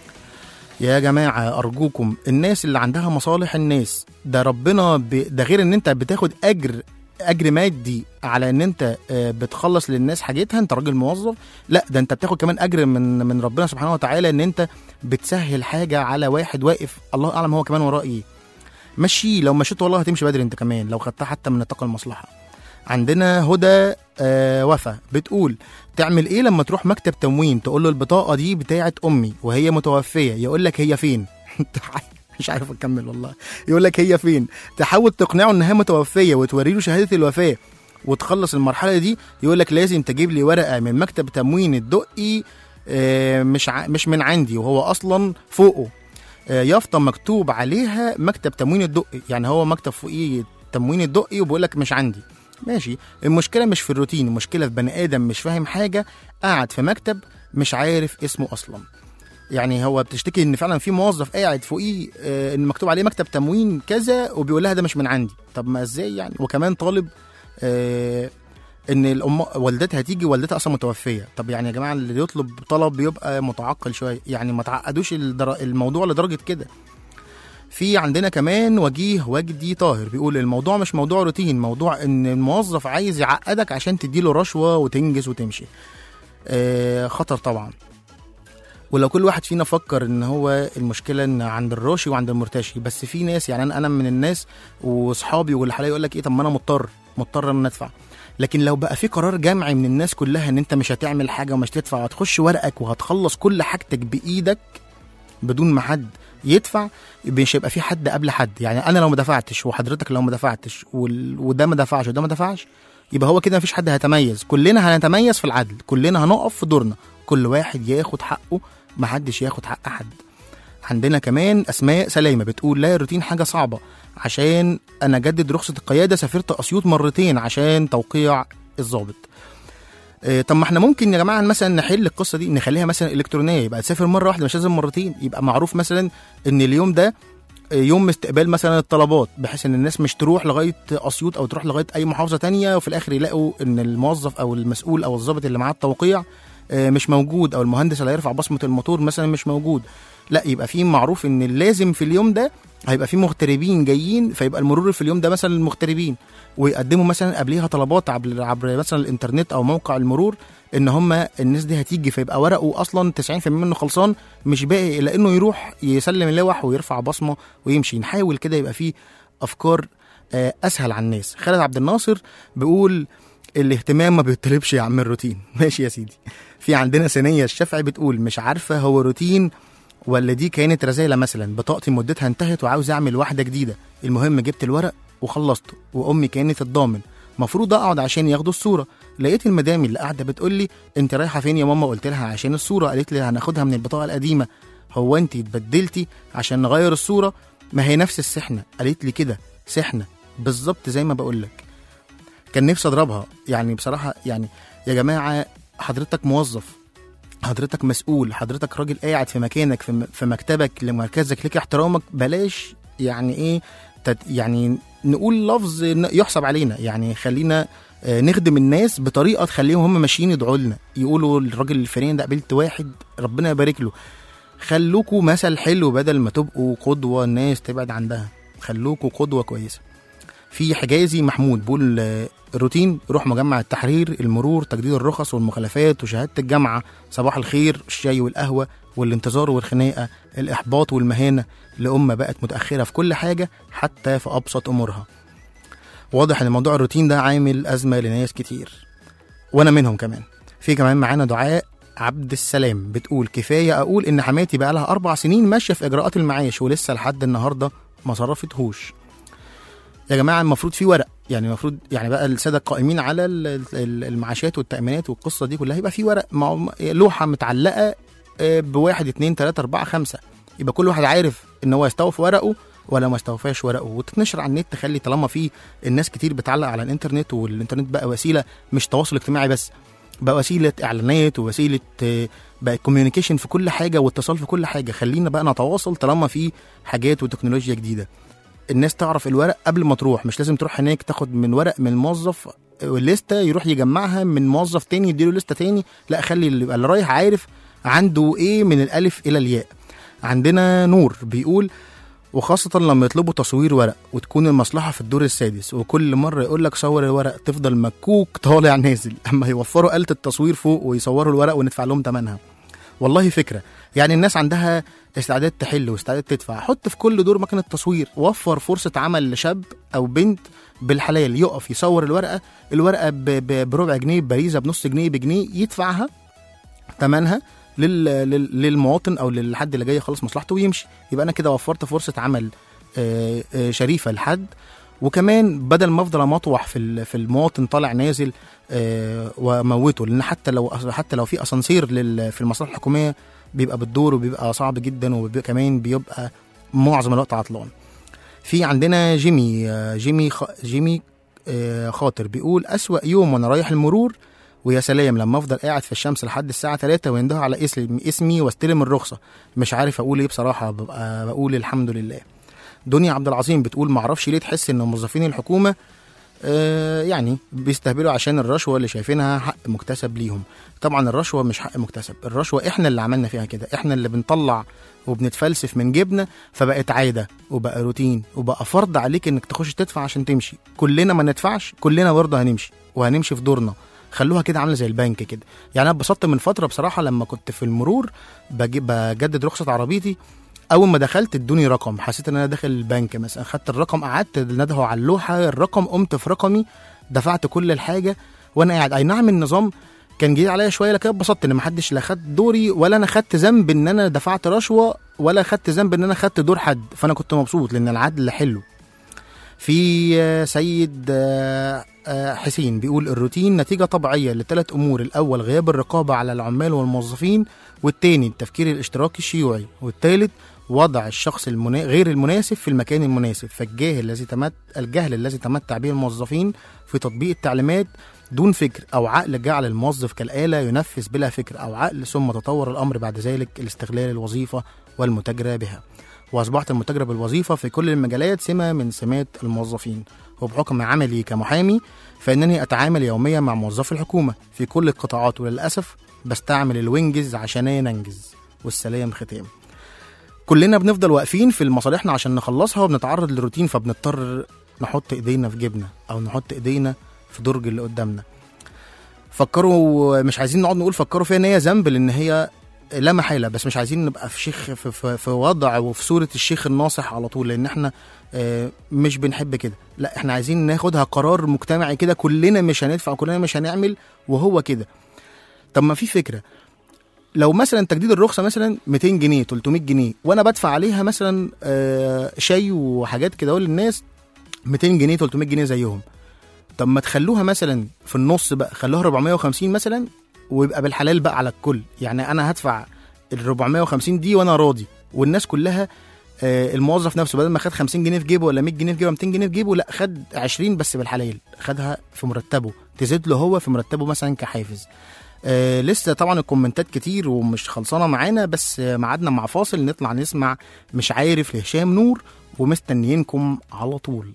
يا جماعة أرجوكم الناس اللي عندها مصالح الناس ده ربنا ب... ده غير إن أنت بتاخد أجر أجر مادي على إن أنت آه، بتخلص للناس حاجتها أنت راجل موظف لا ده أنت بتاخد كمان أجر من من ربنا سبحانه وتعالى إن أنت بتسهل حاجة على واحد واقف الله أعلم هو كمان وراه إيه مشي لو مشيت والله هتمشي بدري أنت كمان لو خدتها حتى من نطاق المصلحة عندنا هدى آه وفا بتقول تعمل ايه لما تروح مكتب تموين تقول له البطاقه دي بتاعه امي وهي متوفيه يقول لك هي فين مش عارف اكمل والله يقول لك هي فين تحاول تقنعه ان هي متوفيه وتوري له شهاده الوفاه وتخلص المرحله دي يقول لك لازم تجيب لي ورقه من مكتب تموين الدقي آه، مش ع... مش من عندي وهو اصلا فوقه آه، يافطه مكتوب عليها مكتب تموين الدقي يعني هو مكتب فوقيه تموين الدقي وبيقول لك مش عندي ماشي المشكله مش في الروتين المشكله في بني ادم مش فاهم حاجه قاعد في مكتب مش عارف اسمه اصلا يعني هو بتشتكي ان فعلا في موظف قاعد فوقيه آه، ان مكتوب عليه مكتب تموين كذا وبيقول لها ده مش من عندي طب ما ازاي يعني وكمان طالب آه، ان الام والدتها هتيجي والدتها اصلا متوفيه طب يعني يا جماعه اللي يطلب طلب بيبقى متعقل شويه يعني ما تعقدوش الدر- الموضوع لدرجه كده في عندنا كمان وجيه وجدي طاهر بيقول الموضوع مش موضوع روتين موضوع ان الموظف عايز يعقدك عشان تديله رشوه وتنجز وتمشي آه خطر طبعا ولو كل واحد فينا فكر ان هو المشكله ان عند الراشي وعند المرتشي بس في ناس يعني انا انا من الناس واصحابي واللي حواليا يقول لك ايه طب ما انا مضطر مضطر ان أنا ادفع لكن لو بقى في قرار جمعي من الناس كلها ان انت مش هتعمل حاجه ومش تدفع وهتخش ورقك وهتخلص كل حاجتك بايدك بدون ما حد يدفع مش هيبقى في حد قبل حد يعني انا لو ما دفعتش وحضرتك لو ما دفعتش وال... وده ما دفعش وده ما دفعش يبقى هو كده مفيش حد هيتميز كلنا هنتميز في العدل كلنا هنقف في دورنا كل واحد ياخد حقه محدش ياخد حق حد عندنا كمان اسماء سلامه بتقول لا الروتين حاجه صعبه عشان انا جدد رخصه القياده سافرت اسيوط مرتين عشان توقيع الضابط آه، طب ما احنا ممكن يا جماعه مثلا نحل القصه دي نخليها مثلا الكترونيه يبقى تسافر مره واحده مش لازم مرتين يبقى معروف مثلا ان اليوم ده آه، يوم استقبال مثلا الطلبات بحيث ان الناس مش تروح لغايه اسيوط او تروح لغايه اي محافظه تانية وفي الاخر يلاقوا ان الموظف او المسؤول او الضابط اللي معاه التوقيع آه، مش موجود او المهندس اللي هيرفع بصمه الموتور مثلا مش موجود لا يبقى في معروف ان لازم في اليوم ده هيبقى في مغتربين جايين فيبقى المرور في اليوم ده مثلا المغتربين ويقدموا مثلا قبليها طلبات عبر عبر مثلا الانترنت او موقع المرور ان هم الناس دي هتيجي فيبقى ورقه اصلا 90% منه خلصان مش باقي الا انه يروح يسلم اللوح ويرفع بصمه ويمشي نحاول كده يبقى فيه افكار آه، اسهل على الناس خالد عبد الناصر بيقول الاهتمام ما بيطلبش يا عم الروتين ماشي يا سيدي في عندنا سنية الشافعي بتقول مش عارفة هو روتين ولا دي كانت رسالة مثلا بطاقتي مدتها انتهت وعاوز اعمل واحدة جديدة المهم جبت الورق وخلصته وامي كانت الضامن مفروض اقعد عشان ياخدوا الصورة لقيت المدام اللي قاعدة بتقول لي انت رايحة فين يا ماما قلت لها عشان الصورة قالت لي هناخدها من البطاقة القديمة هو انت اتبدلتي عشان نغير الصورة ما هي نفس السحنة قالت لي كده سحنة بالظبط زي ما بقول لك كان نفسي اضربها يعني بصراحه يعني يا جماعه حضرتك موظف حضرتك مسؤول حضرتك راجل قاعد في مكانك في, م- في مكتبك لمركزك لك احترامك بلاش يعني ايه تت يعني نقول لفظ ن- يحسب علينا يعني خلينا آه، نخدم الناس بطريقه تخليهم هم ماشيين يدعوا لنا يقولوا الراجل الفلاني ده قابلت واحد ربنا يبارك له خلوكوا مثل حلو بدل ما تبقوا قدوه الناس تبعد عندها خلوكوا قدوه كويسه في حجازي محمود بيقول آه، الروتين روح مجمع التحرير المرور تجديد الرخص والمخالفات وشهاده الجامعه صباح الخير الشاي والقهوه والانتظار والخناقه الاحباط والمهانه لامه بقت متاخره في كل حاجه حتى في ابسط امورها واضح ان موضوع الروتين ده عامل ازمه لناس كتير وانا منهم كمان في كمان معانا دعاء عبد السلام بتقول كفايه اقول ان حماتي بقى لها اربع سنين ماشيه في اجراءات المعاش ولسه لحد النهارده ما صرفتهوش يا جماعه المفروض في ورق يعني المفروض يعني بقى الساده القائمين على ال- ال- المعاشات والتامينات والقصه دي كلها يبقى في ورق مع لوحه متعلقه آه، بواحد اتنين تلاته اربعه خمسه يبقى كل واحد عارف ان هو يستوفي ورقه ولا ما استوفاش ورقه وتتنشر على النت تخلي طالما في الناس كتير بتعلق على الانترنت والانترنت بقى وسيله مش تواصل اجتماعي بس بقى وسيله اعلانات ووسيله آه، بقى كوميونيكيشن في كل حاجه واتصال في كل حاجه خلينا بقى نتواصل طالما في حاجات وتكنولوجيا جديده الناس تعرف الورق قبل ما تروح مش لازم تروح هناك تاخد من ورق من الموظف الليسته يروح يجمعها من موظف تاني يديله لسته تاني لا خلي اللي يبقى اللي رايح عارف عنده ايه من الالف الى الياء عندنا نور بيقول وخاصة لما يطلبوا تصوير ورق وتكون المصلحة في الدور السادس وكل مرة يقول لك صور الورق تفضل مكوك طالع نازل أما يوفروا آلة التصوير فوق ويصوروا الورق وندفع لهم ثمنها والله فكرة يعني الناس عندها استعداد تحل واستعداد تدفع حط في كل دور مكنة تصوير وفر فرصة عمل لشاب أو بنت بالحلال يقف يصور الورقة الورقة ب- ب- بربع جنيه ببريزة بنص جنيه بجنيه يدفعها ثمنها لل... لل... للمواطن او للحد اللي جاي يخلص مصلحته ويمشي يبقى انا كده وفرت فرصه عمل آه، آه، شريفه لحد وكمان بدل ما افضل امطوح في ال- في المواطن طالع نازل آه، واموته لان حتى لو حتى لو في اسانسير لل- في المصالح الحكوميه بيبقى بالدور وبيبقى صعب جدا وكمان بيبقى معظم الوقت عطلان في عندنا جيمي آه، جيمي خ... جيمي آه، خاطر بيقول أسوأ يوم وانا رايح المرور ويا سلام لما افضل قاعد في الشمس لحد الساعه 3 وينده على اسم اسمي واستلم الرخصه مش عارف اقول ايه بصراحه ببقى بقول الحمد لله دنيا عبد العظيم بتقول معرفش ليه تحس ان موظفين الحكومه آه يعني بيستهبلوا عشان الرشوه اللي شايفينها حق مكتسب ليهم طبعا الرشوه مش حق مكتسب الرشوه احنا اللي عملنا فيها كده احنا اللي بنطلع وبنتفلسف من جبنا فبقت عاده وبقى روتين وبقى فرض عليك انك تخش تدفع عشان تمشي كلنا ما ندفعش كلنا برضه هنمشي وهنمشي في دورنا خلوها كده عامله زي البنك كده يعني انا اتبسطت من فتره بصراحه لما كنت في المرور بجي- بجدد رخصه عربيتي اول ما دخلت ادوني رقم حسيت ان انا داخل البنك مثلا خدت الرقم قعدت نده على اللوحه الرقم قمت في رقمي دفعت كل الحاجه وانا قاعد اي نعم النظام كان جديد عليا شويه لكن اتبسطت ان محدش لا خد دوري ولا انا خدت ذنب ان انا دفعت رشوه ولا خدت ذنب ان انا خدت دور حد فانا كنت مبسوط لان العدل حلو في آه، سيد آه، آه، حسين بيقول الروتين نتيجة طبيعية لثلاث أمور الأول غياب الرقابة على العمال والموظفين والتاني التفكير الاشتراكي الشيوعي والتالت وضع الشخص المنا... غير المناسب في المكان المناسب فالجاهل الذي تمت... الجهل الذي تمتع به الموظفين في تطبيق التعليمات دون فكر أو عقل جعل الموظف كالآلة ينفذ بلا فكر أو عقل ثم تطور الأمر بعد ذلك الاستغلال الوظيفة والمتاجرة بها واصبحت المتاجره بالوظيفه في كل المجالات سمه من سمات الموظفين وبحكم عملي كمحامي فانني اتعامل يوميا مع موظفي الحكومه في كل القطاعات وللاسف بستعمل الوينجز عشان ننجز والسلام ختام كلنا بنفضل واقفين في مصالحنا عشان نخلصها وبنتعرض للروتين فبنضطر نحط ايدينا في جيبنا او نحط ايدينا في درج اللي قدامنا فكروا مش عايزين نقعد نقول فكروا فيها ان هي ذنب لان هي لا محاله بس مش عايزين نبقى في شيخ في, في, في وضع وفي صوره الشيخ الناصح على طول لان احنا آه، مش بنحب كده لا احنا عايزين ناخدها قرار مجتمعي كده كلنا مش هندفع كلنا مش هنعمل وهو كده طب ما في فكره لو مثلا تجديد الرخصه مثلا 200 جنيه 300 جنيه وانا بدفع عليها مثلا آه، شاي وحاجات كده للناس 200 جنيه 300 جنيه زيهم طب ما تخلوها مثلا في النص بقى خلوها 450 مثلا ويبقى بالحلال بقى على الكل يعني انا هدفع ال 450 دي وانا راضي والناس كلها آه، الموظف نفسه بدل ما خد 50 جنيه في جيبه ولا 100 جنيه في جيبه 200 جنيه في جيبه لا خد 20 بس بالحلال خدها في مرتبه تزيد له هو في مرتبه مثلا كحافز آه لسه طبعا الكومنتات كتير ومش خلصانه معانا بس آه، ميعادنا مع فاصل نطلع نسمع مش عارف لهشام نور ومستنيينكم على طول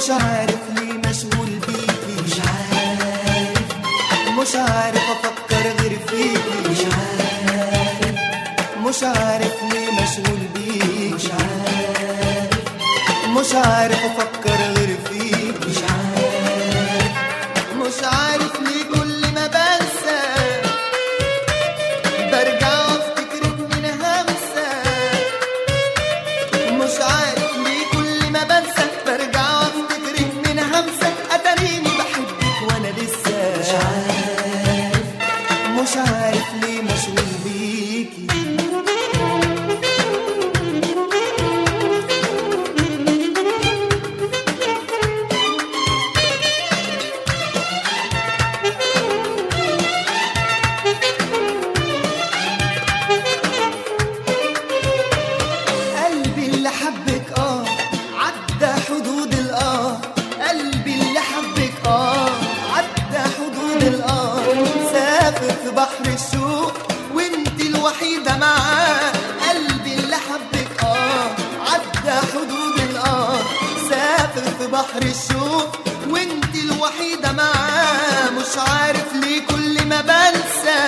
مش عارف ليه مشغول بيكي مش عارف مش عارف افكر غير فيكي مش عارف مش عارف ليه مشغول بيكي مش عارف مش عارف افكر غير فيكي مش عارف مش عارف ليه كل ما بنسى برجع افتكرك من همسه مش عارف ليه كل ما بنسى برجع افتكرك من همسة اتاريني بحبك وانا لسه مش عارف مش عارف ليه مشغول بيكي قلبي اللي حبك اه عدى حدود الاه قلبي اللي حبك اه عدى حدود الاه سافر في بحر الشوق وانت الوحيدة معاه قلبي اللي حبك اه عدى حدود الاه سافر في بحر الشوق وانت الوحيدة معاه مش عارف ليه كل ما بنسى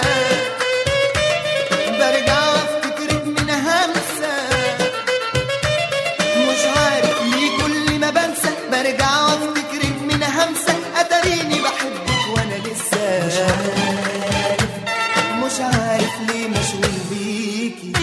برجع افتكرك من همسه مش عارف ليه كل ما بنسى برجع افتكرك من همسة اتاريني بحبك وانا لسه مش عارف مش عارف ليه مشغول بيكي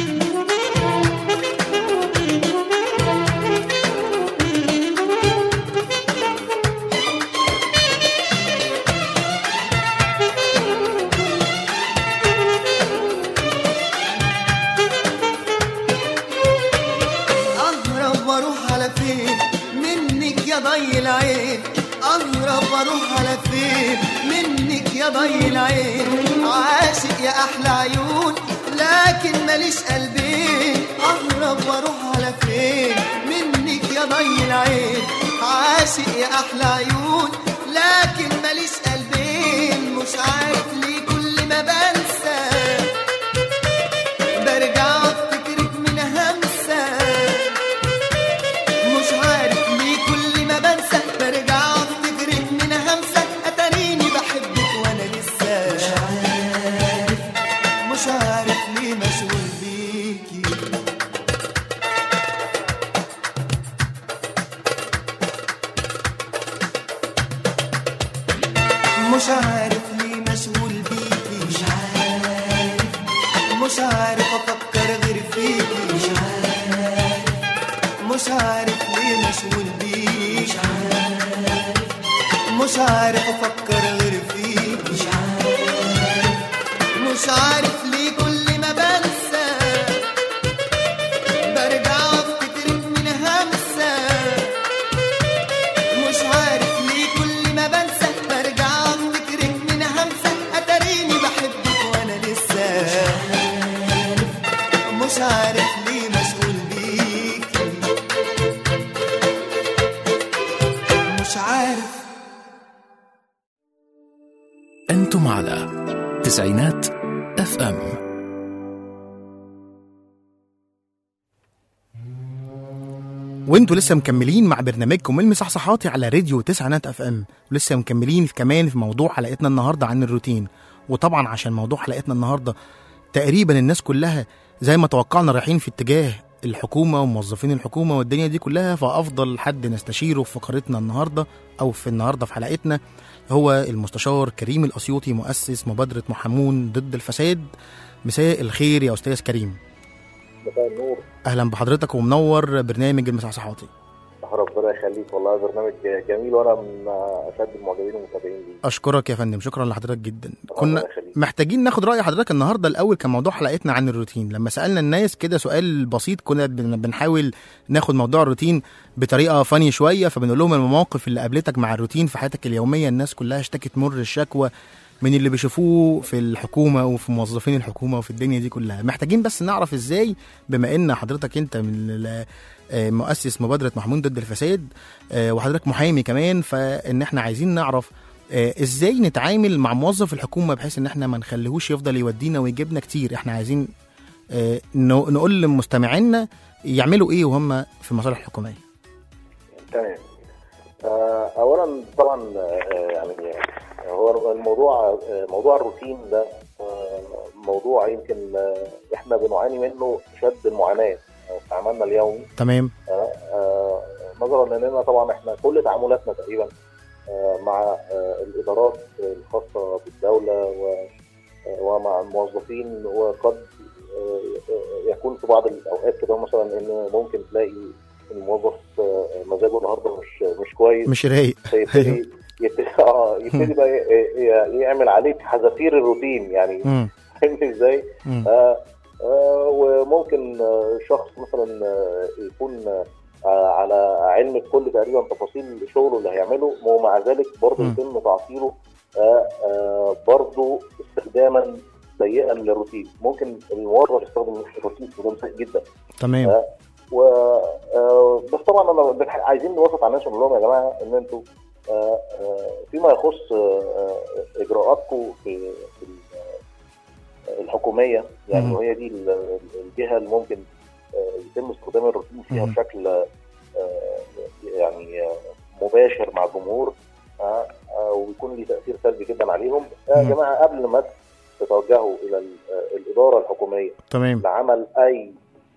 اهرب واروح على فين منك يا ضي العين اهرب واروح على فين منك يا ضي العين عاشق يا احلى عيون لكن ماليش قلبين اهرب واروح على فين منك يا ضي العين عاشق يا احلى عيون لكن ماليش قلبين مش عارف ليه كل ما بنسى برجع افتكرك من همسه مش عارف ليه كل ما بنسى برجع افتكرك من همسة اتاريني بحبك وانا لسه مش عارف مش عارف ليه مشغول بيكي مش عارف ليه مشغول بيكي مش عارف مش عارف افكر غير فيكي مش عارف مش عارف ليه مشغول بيك مش عارف مش عارف افكر غير فيك مش عارف مش عارف ليه كل ما بنسى برجع افتكرك من همسة مش عارف ليه كل ما بنسى برجع افتكرك من همسة اتاريني بحبك وانا لسه مش عارف ليه مشغول بيكي مش عارف أنتم على تسعينات اف ام وانتوا لسه مكملين مع برنامجكم المصحصحاتي على راديو تسعينات اف ام ولسه مكملين كمان في موضوع حلقتنا النهارده عن الروتين وطبعا عشان موضوع حلقتنا النهارده تقريبا الناس كلها زي ما توقعنا رايحين في اتجاه الحكومه وموظفين الحكومه والدنيا دي كلها فافضل حد نستشيره في فقرتنا النهارده او في النهارده في حلقتنا هو المستشار كريم الاسيوطي مؤسس مبادره محامون ضد الفساد مساء الخير يا استاذ كريم مساء النور اهلا بحضرتك ومنور برنامج المصحصحاتي ربنا يخليك والله برنامج جميل وانا من اشد المعجبين والمتابعين ليه اشكرك يا فندم شكرا لحضرتك جدا ربنا كنا يخليك. محتاجين ناخد راي حضرتك النهارده الاول كان موضوع حلقتنا عن الروتين لما سالنا الناس كده سؤال بسيط كنا بن- بنحاول ناخد موضوع الروتين بطريقه فاني شويه فبنقول لهم المواقف اللي قابلتك مع الروتين في حياتك اليوميه الناس كلها اشتكت مر الشكوى من اللي بيشوفوه في الحكومه وفي موظفين الحكومه وفي الدنيا دي كلها محتاجين بس نعرف ازاي بما ان حضرتك انت من ال- آه، مؤسس مبادره محمود ضد الفساد آه، وحضرتك محامي كمان فان احنا عايزين نعرف آه، ازاي نتعامل مع موظف الحكومه بحيث ان احنا ما نخليهوش يفضل يودينا ويجيبنا كتير احنا عايزين آه، ن- نقول لمستمعينا يعملوا ايه وهم في المصالح الحكوميه تمام آه، اولا طبعا آه، يعني هو الموضوع آه، موضوع الروتين ده آه، موضوع يمكن آه، احنا بنعاني منه شد المعاناه آه، في عملنا اليومي تمام آه، آه، نظرا لاننا طبعا احنا كل تعاملاتنا تقريبا آه، مع آه، الادارات الخاصه بالدوله و- آه، ومع الموظفين وقد آه، آه، يكون في بعض الاوقات كده مثلا ان ممكن تلاقي الموظف آه، مزاجه النهارده مش مش كويس مش رايق فيبتدي يبتدي اه يبتدي بقى ي- ي- يعمل عليك حذافير الروتين يعني مم. فاهمني ازاي؟ مم. آه آه وممكن آه شخص مثلا آه يكون آه على علم بكل تقريبا تفاصيل شغله اللي هيعمله ومع ذلك برضه مم. يتم تعطيله آه آه برضه استخداما سيئا للروتين ممكن الموظف يستخدم الروتين استخدام سيء جدا تمام آه، و آه، بس طبعا انا بنح- عايزين نوسط على الناس ونقول لهم يا جماعه ان انتوا آه، آه، فيما يخص آه، آه، اجراءاتكم في في ال- آه، الحكوميه يعني مم. وهي دي ال- ال- الجهه اللي ممكن آه، يتم استخدام الروتين فيها مم. بشكل آه، يعني آه، مباشر مع الجمهور آه، آه، ويكون ليه تاثير سلبي جدا عليهم يا مم. جماعه قبل ما تتوجهوا الى ال- آه، الاداره الحكوميه تمام لعمل اي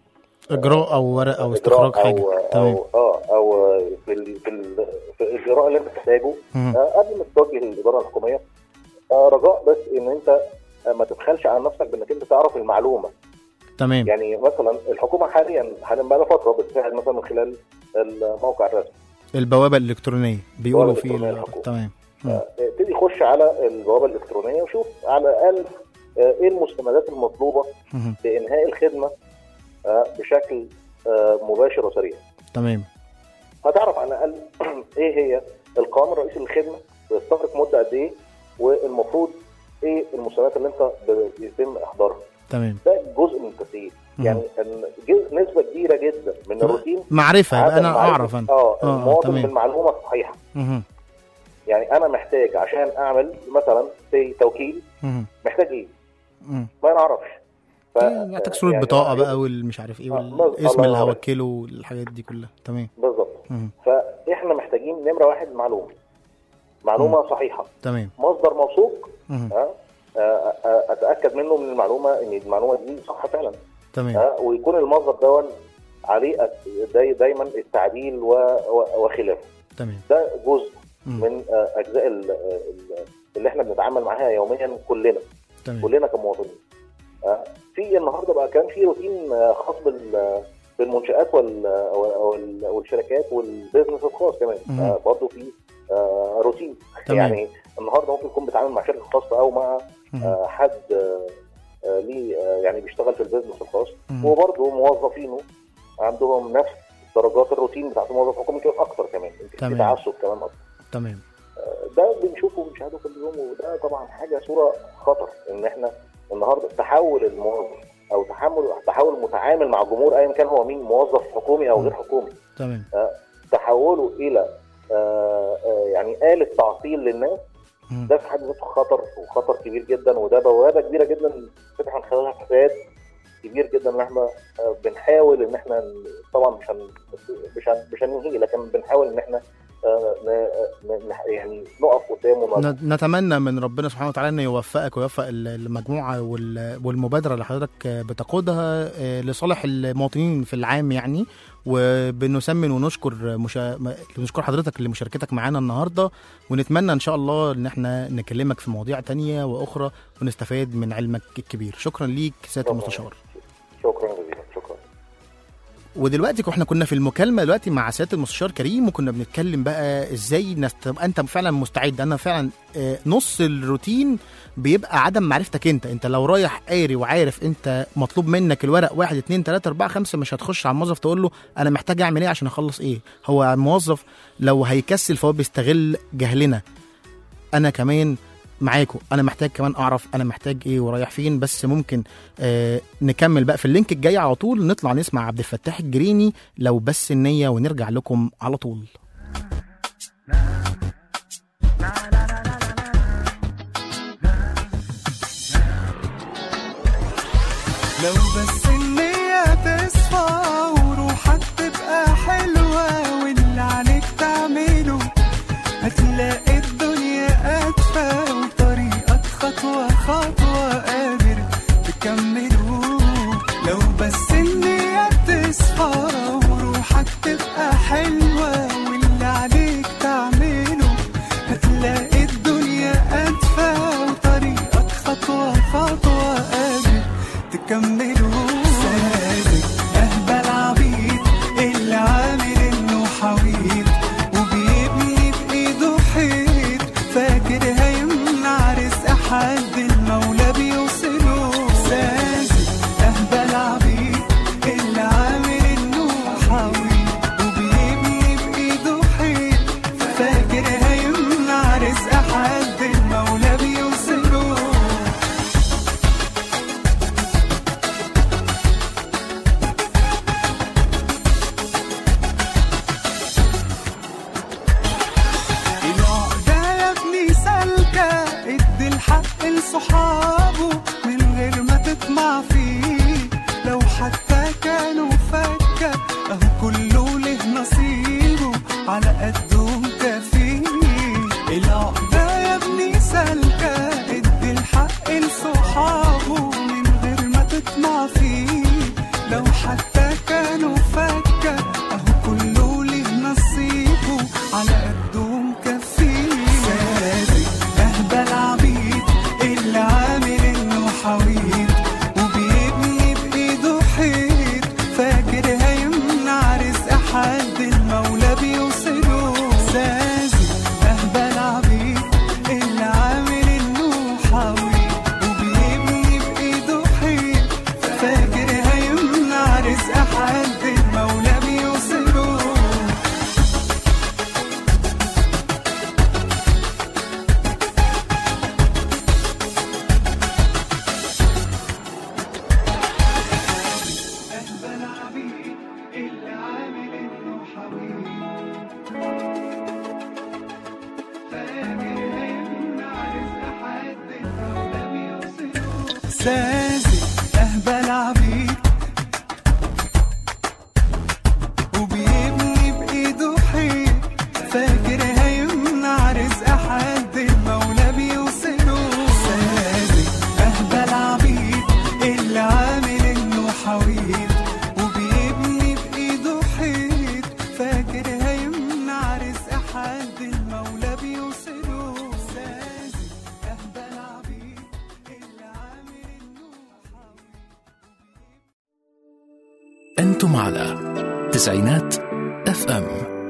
اجراء او ورق او إجراء استخراج حاجه أو تمام أو اه او في ال في, ال في الاجراء اللي انت تحتاجه مم. آه قبل ما تتوجه للاداره الحكوميه آه رجاء بس ان انت آه ما تبخلش على نفسك بانك انت تعرف المعلومه تمام يعني مثلا الحكومه حاليا حاليا بقى لها فتره بتساعد مثلا من خلال الموقع الرسمي البوابه الالكترونيه بيقولوا فيه الإلكترونية ال- الحكومة. تمام مم. آه، ابتدي خش على البوابه الالكترونيه وشوف على الاقل آه، ايه المستندات المطلوبه مم. لانهاء الخدمه آه، بشكل آه، مباشر وسريع تمام هتعرف على الاقل ايه هي القوام الرئيسي للخدمه بيستغرق مده قد ايه والمفروض ايه المستندات اللي انت بيتم احضارها تمام ده جزء من التسهيل مم. يعني إن جزء نسبه كبيره جدا من الروتين معرفه يبقى عدم انا معرفة- اعرف انا اه آه، المواطن تمام. بالمعلومه الصحيحه مهم. يعني انا محتاج عشان اعمل مثلا في توكيل مهم. محتاج ايه؟ مم. ما نعرفش ف... محتاج صوره يعني بطاقه أنا- بقى والمش عارف ايه آه، والاسم الله اللي ينور. هوكله والحاجات دي كلها تمام بالظبط مهم. فاحنا محتاجين نمره واحد معلومه معلومه صحيحه تمام مصدر موثوق مهم. ها آه، آه، اتاكد منه من المعلومه ان المعلومه دي صح فعلا تمام ها ويكون المصدر دون عليه أت- داي دايما التعديل و- و- وخلافه تمام ده جزء مم. من آه، اجزاء ال- ال- اللي احنا بنتعامل معاها يوميا كلنا تمام كلنا كمواطنين آه، في النهارده بقى كان في روتين آه، خاص بال بالمنشآت وال وال- والشركات والبيزنس الخاص كمان مم. آه، برضه في آه، روتين تمام. يعني النهارده ممكن يكون بيتعامل مع شركه خاصه او مع مم. آه، حد آه، آه، ليه آه، يعني بيشتغل في البيزنس الخاص مم. وبرضه موظفينه عندهم نفس درجات الروتين بتاعت الموظف الحكومي يمكن اكتر كمان يمكن تمام. في تعسف كمان اكتر تمام ده بنشوفه وبنشاهده كل يوم وده طبعا حاجه صوره خطر ان احنا النهارده تحول الموظف او تحمل تحول المتعامل مع الجمهور ايا كان هو مين موظف حكومي او غير حكومي تمام آه، تحوله الى آه، آه، يعني آلة تعطيل للناس مم. ده في حد ذاته خطر وخطر كبير جدا وده بوابه كبيره جدا فتح من خلالها فساد كبير جدا ان احنا آه، بنحاول ان احنا ن- طبعا مش هن مش هن مش هننهيه لكن بنحاول ان احنا آه، ن- ن- نح- يعني نقف قدامه ونقف ن- نتمنى من ربنا سبحانه وتعالى انه يوفقك ويوفق ال- المجموعه وال- والمبادره اللي حضرتك بتقودها آه، لصالح المواطنين في العام يعني وبنسمن ونشكر مشا... م- نشكر حضرتك لمشاركتك معانا النهارده ونتمنى ان شاء الله ان احنا نكلمك في مواضيع تانية واخرى ونستفاد من علمك الكبير شكرا ليك سياده المستشار شكرا جزيلا شكرا ودلوقتي احنا كنا في المكالمه دلوقتي مع سياده المستشار كريم وكنا بنتكلم بقى ازاي نست... تبقى انت فعلا مستعد انا فعلا آه، نص الروتين بيبقى عدم معرفتك انت انت لو رايح قاري وعارف انت مطلوب منك الورق واحد اتنين تلاته اربعه خمسه مش هتخش على الموظف تقول له انا محتاج اعمل ايه عشان اخلص ايه هو الموظف لو هيكسل فهو بيستغل جهلنا انا كمان معاكم انا محتاج كمان اعرف انا محتاج ايه ورايح فين بس ممكن آه نكمل بقى في اللينك الجاي على طول نطلع نسمع عبد الفتاح الجريني لو بس النية ونرجع لكم على طول لو بس النية تصفى وروحك تبقى حلوة واللي عليك تعمله هتلاقي الدنيا أدفى وطريقك خطوة خطوة قادر تكمله لو بس النية تصفى وروحك تبقى حلوة واللي عليك تعمله هتلاقي الدنيا أدفى وطريقك خطوة خطوة قادر تكمله ساذج أهبل عبيد اللي عامل إنه حويط وبيبني بإيده حيط فاكر هيمنع رزق حد المولى بيوصله ساذج أهبل عبيد اللي عامل إنه حويط وبيبني بإيده حيط فاكر هيمنع رزق حد المولى بيوصله العقدة يا ابني سالكة ادي الحق لصحابه من غير ما تطمع فيه لو حتى كانوا فكة اهو كله له نصيبه على قده مكفيه العقدة يا ابني سالكة ادي الحق لصحابه من غير ما تطمع فيه لو حتى كانوا فكة اهو كله له نصيبه على قده مكفيه ساذج اهبل عبيد اللي عامل انه حويط وبيبني بايده حيط فاكر هيمنع رزق حد المولى بيوصله ساذج اهبل عبيد اللي عامل انه حويط وبيبني بايده حيط فاكر هيمنع رزق حد المولى بيوصله ساذج اهبل عبيد وبيبني بايده حيط فاكر هيمنع رزق حد المولى بيوصله ساذج اهبل عبيد اللي عامل انه حويط وبيبني بايده حيط فاكر هيمنع رزق حد المولى بيوصله ساذج اهبل عبيد اللي عامل انه أنتم على تسعينات اف ام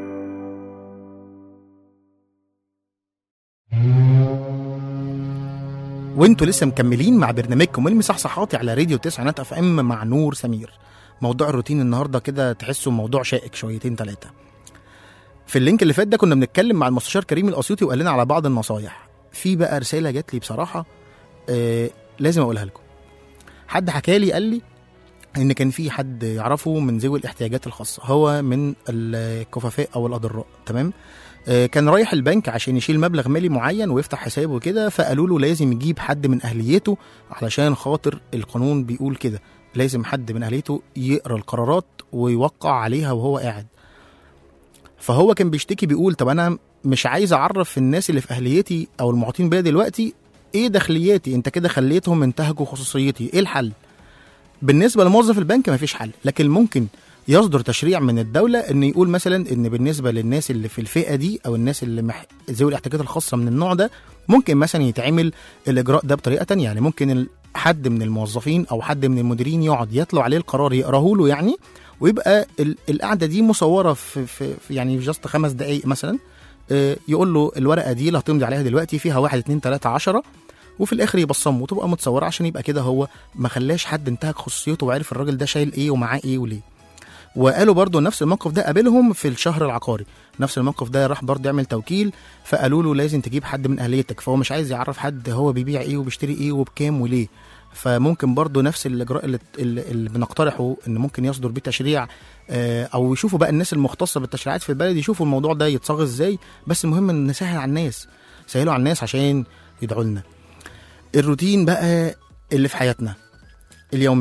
وانتوا لسه مكملين مع برنامجكم المصحصحاتي على راديو تسعينات اف ام مع نور سمير موضوع الروتين النهارده كده تحسه موضوع شائك شويتين ثلاثه في اللينك اللي فات ده كنا بنتكلم مع المستشار كريم الاسيوطي وقال لنا على بعض النصايح في بقى رساله جات لي بصراحه آه لازم اقولها لكم حد حكى لي قال لي ان كان في حد يعرفه من ذوي الاحتياجات الخاصه هو من الكففاء او الاضراء تمام آه، كان رايح البنك عشان يشيل مبلغ مالي معين ويفتح حسابه كده فقالوا له لازم يجيب حد من اهليته علشان خاطر القانون بيقول كده لازم حد من اهليته يقرا القرارات ويوقع عليها وهو قاعد فهو كان بيشتكي بيقول طب انا مش عايز اعرف الناس اللي في اهليتي او المحيطين بيا دلوقتي ايه داخلياتي انت كده خليتهم ينتهكوا خصوصيتي ايه الحل بالنسبه لموظف البنك مفيش حل لكن ممكن يصدر تشريع من الدوله ان يقول مثلا ان بالنسبه للناس اللي في الفئه دي او الناس اللي مح... ذوي الاحتياجات الخاصه من النوع ده ممكن مثلا يتعمل الاجراء ده بطريقه تانية يعني ممكن ال- حد من الموظفين او حد من المديرين يقعد يطلع عليه القرار يقراه له يعني ويبقى ال- القعده دي مصوره في, في, في يعني في جاست خمس دقائق مثلا آه، يقول له الورقه دي اللي هتمضي عليها دلوقتي فيها واحد اتنين تلاته عشرة وفي الاخر يبصمه وتبقى متصوره عشان يبقى كده هو ما خلاش حد انتهك خصوصيته وعرف الراجل ده شايل ايه ومعاه ايه وليه وقالوا برضو نفس الموقف ده قابلهم في الشهر العقاري نفس الموقف ده راح برضو يعمل توكيل فقالوا له لازم تجيب حد من اهليتك فهو مش عايز يعرف حد هو بيبيع ايه وبيشتري ايه وبكام وليه فممكن برضو نفس الاجراء اللي, اللي اللي بنقترحه ان ممكن يصدر بيه تشريع آه، او يشوفوا بقى الناس المختصه بالتشريعات في البلد يشوفوا الموضوع ده يتصاغ ازاي بس المهم ان نسهل على الناس سهلوا على الناس عشان يدعوا لنا الروتين بقى اللي في حياتنا اليوميه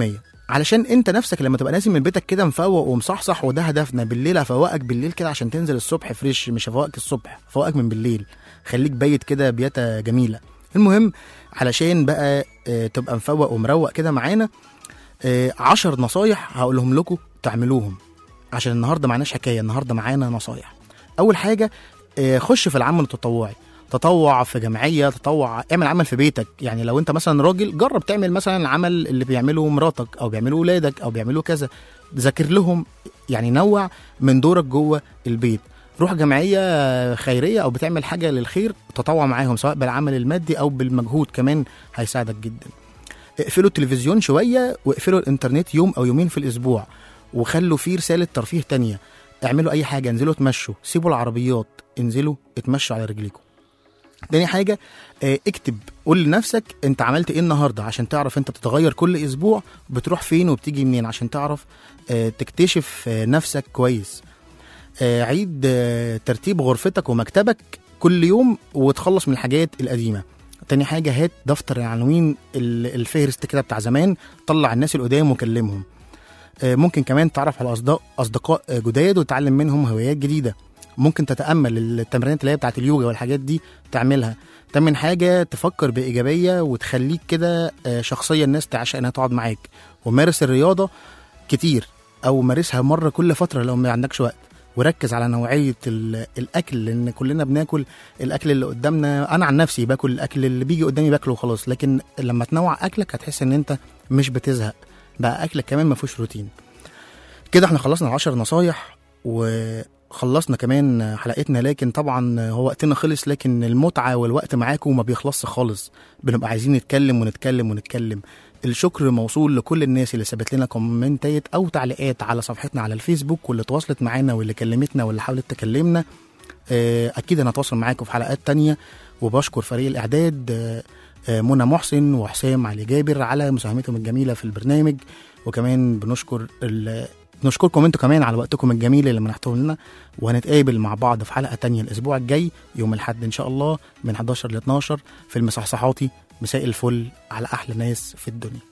علشان انت نفسك لما تبقى نازل من بيتك كده مفوق ومصحصح وده هدفنا بالليل هفوقك بالليل كده عشان تنزل الصبح فريش مش هفوقك الصبح هفوقك من بالليل خليك بايت كده بياتا جميله المهم علشان بقى آه، تبقى مفوق ومروق كده معانا آه، عشر نصايح هقولهم لكم تعملوهم عشان النهارده معناش حكايه النهارده معانا نصايح اول حاجه آه، خش في العمل التطوعي تطوع في جمعيه تطوع اعمل عمل في بيتك يعني لو انت مثلا راجل جرب تعمل مثلا العمل اللي بيعمله مراتك او بيعمله ولادك او بيعملوا كذا ذاكر لهم يعني نوع من دورك جوه البيت روح جمعيه خيريه او بتعمل حاجه للخير تطوع معاهم سواء بالعمل المادي او بالمجهود كمان هيساعدك جدا اقفلوا التلفزيون شويه واقفلوا الانترنت يوم او يومين في الاسبوع وخلوا فيه رساله ترفيه تانية اعملوا اي حاجه انزلوا اتمشوا سيبوا العربيات انزلوا اتمشوا على رجليكم تاني حاجة آه، اكتب قول لنفسك انت عملت ايه النهاردة عشان تعرف انت بتتغير كل اسبوع بتروح فين وبتيجي منين عشان تعرف آه، تكتشف آه، نفسك كويس آه، عيد آه، ترتيب غرفتك ومكتبك كل يوم وتخلص من الحاجات القديمة تاني حاجة هات دفتر العناوين ال- الفهرست كده بتاع زمان طلع الناس القدام وكلمهم آه، ممكن كمان تعرف على أصدقاء أصدقاء آه، جداد وتتعلم منهم هوايات جديدة ممكن تتأمل التمرينات اللي هي بتاعت اليوجا والحاجات دي تعملها تمن حاجة تفكر بإيجابية وتخليك كده آه، شخصية الناس تعشق إنها تقعد معاك ومارس الرياضة كتير أو مارسها مرة كل فترة لو ما عندكش وقت وركز على نوعية ال- الأكل لأن كلنا بناكل الأكل اللي قدامنا أنا عن نفسي باكل الأكل اللي بيجي قدامي باكله وخلاص لكن لما تنوع أكلك هتحس إن أنت مش بتزهق بقى أكلك كمان ما فيهوش روتين كده احنا خلصنا العشر نصايح وخلصنا كمان حلقتنا لكن طبعا هو وقتنا خلص لكن المتعة والوقت معاكم ما بيخلصش خالص بنبقى عايزين نتكلم ونتكلم ونتكلم الشكر موصول لكل الناس اللي سابت لنا كومنتات او تعليقات على صفحتنا على الفيسبوك واللي تواصلت معانا واللي كلمتنا واللي حاولت تكلمنا آه، اكيد انا هتواصل معاكم في حلقات تانية وبشكر فريق الاعداد آه، آه، منى محسن وحسام علي جابر على مساهمتهم الجميله في البرنامج وكمان بنشكر ال- نشكركم انتوا كمان على وقتكم الجميل اللي منحتوه لنا وهنتقابل مع بعض في حلقه تانية الاسبوع الجاي يوم الاحد ان شاء الله من 11 ل 12 في المصحصحاتي مساء الفل على احلى ناس في الدنيا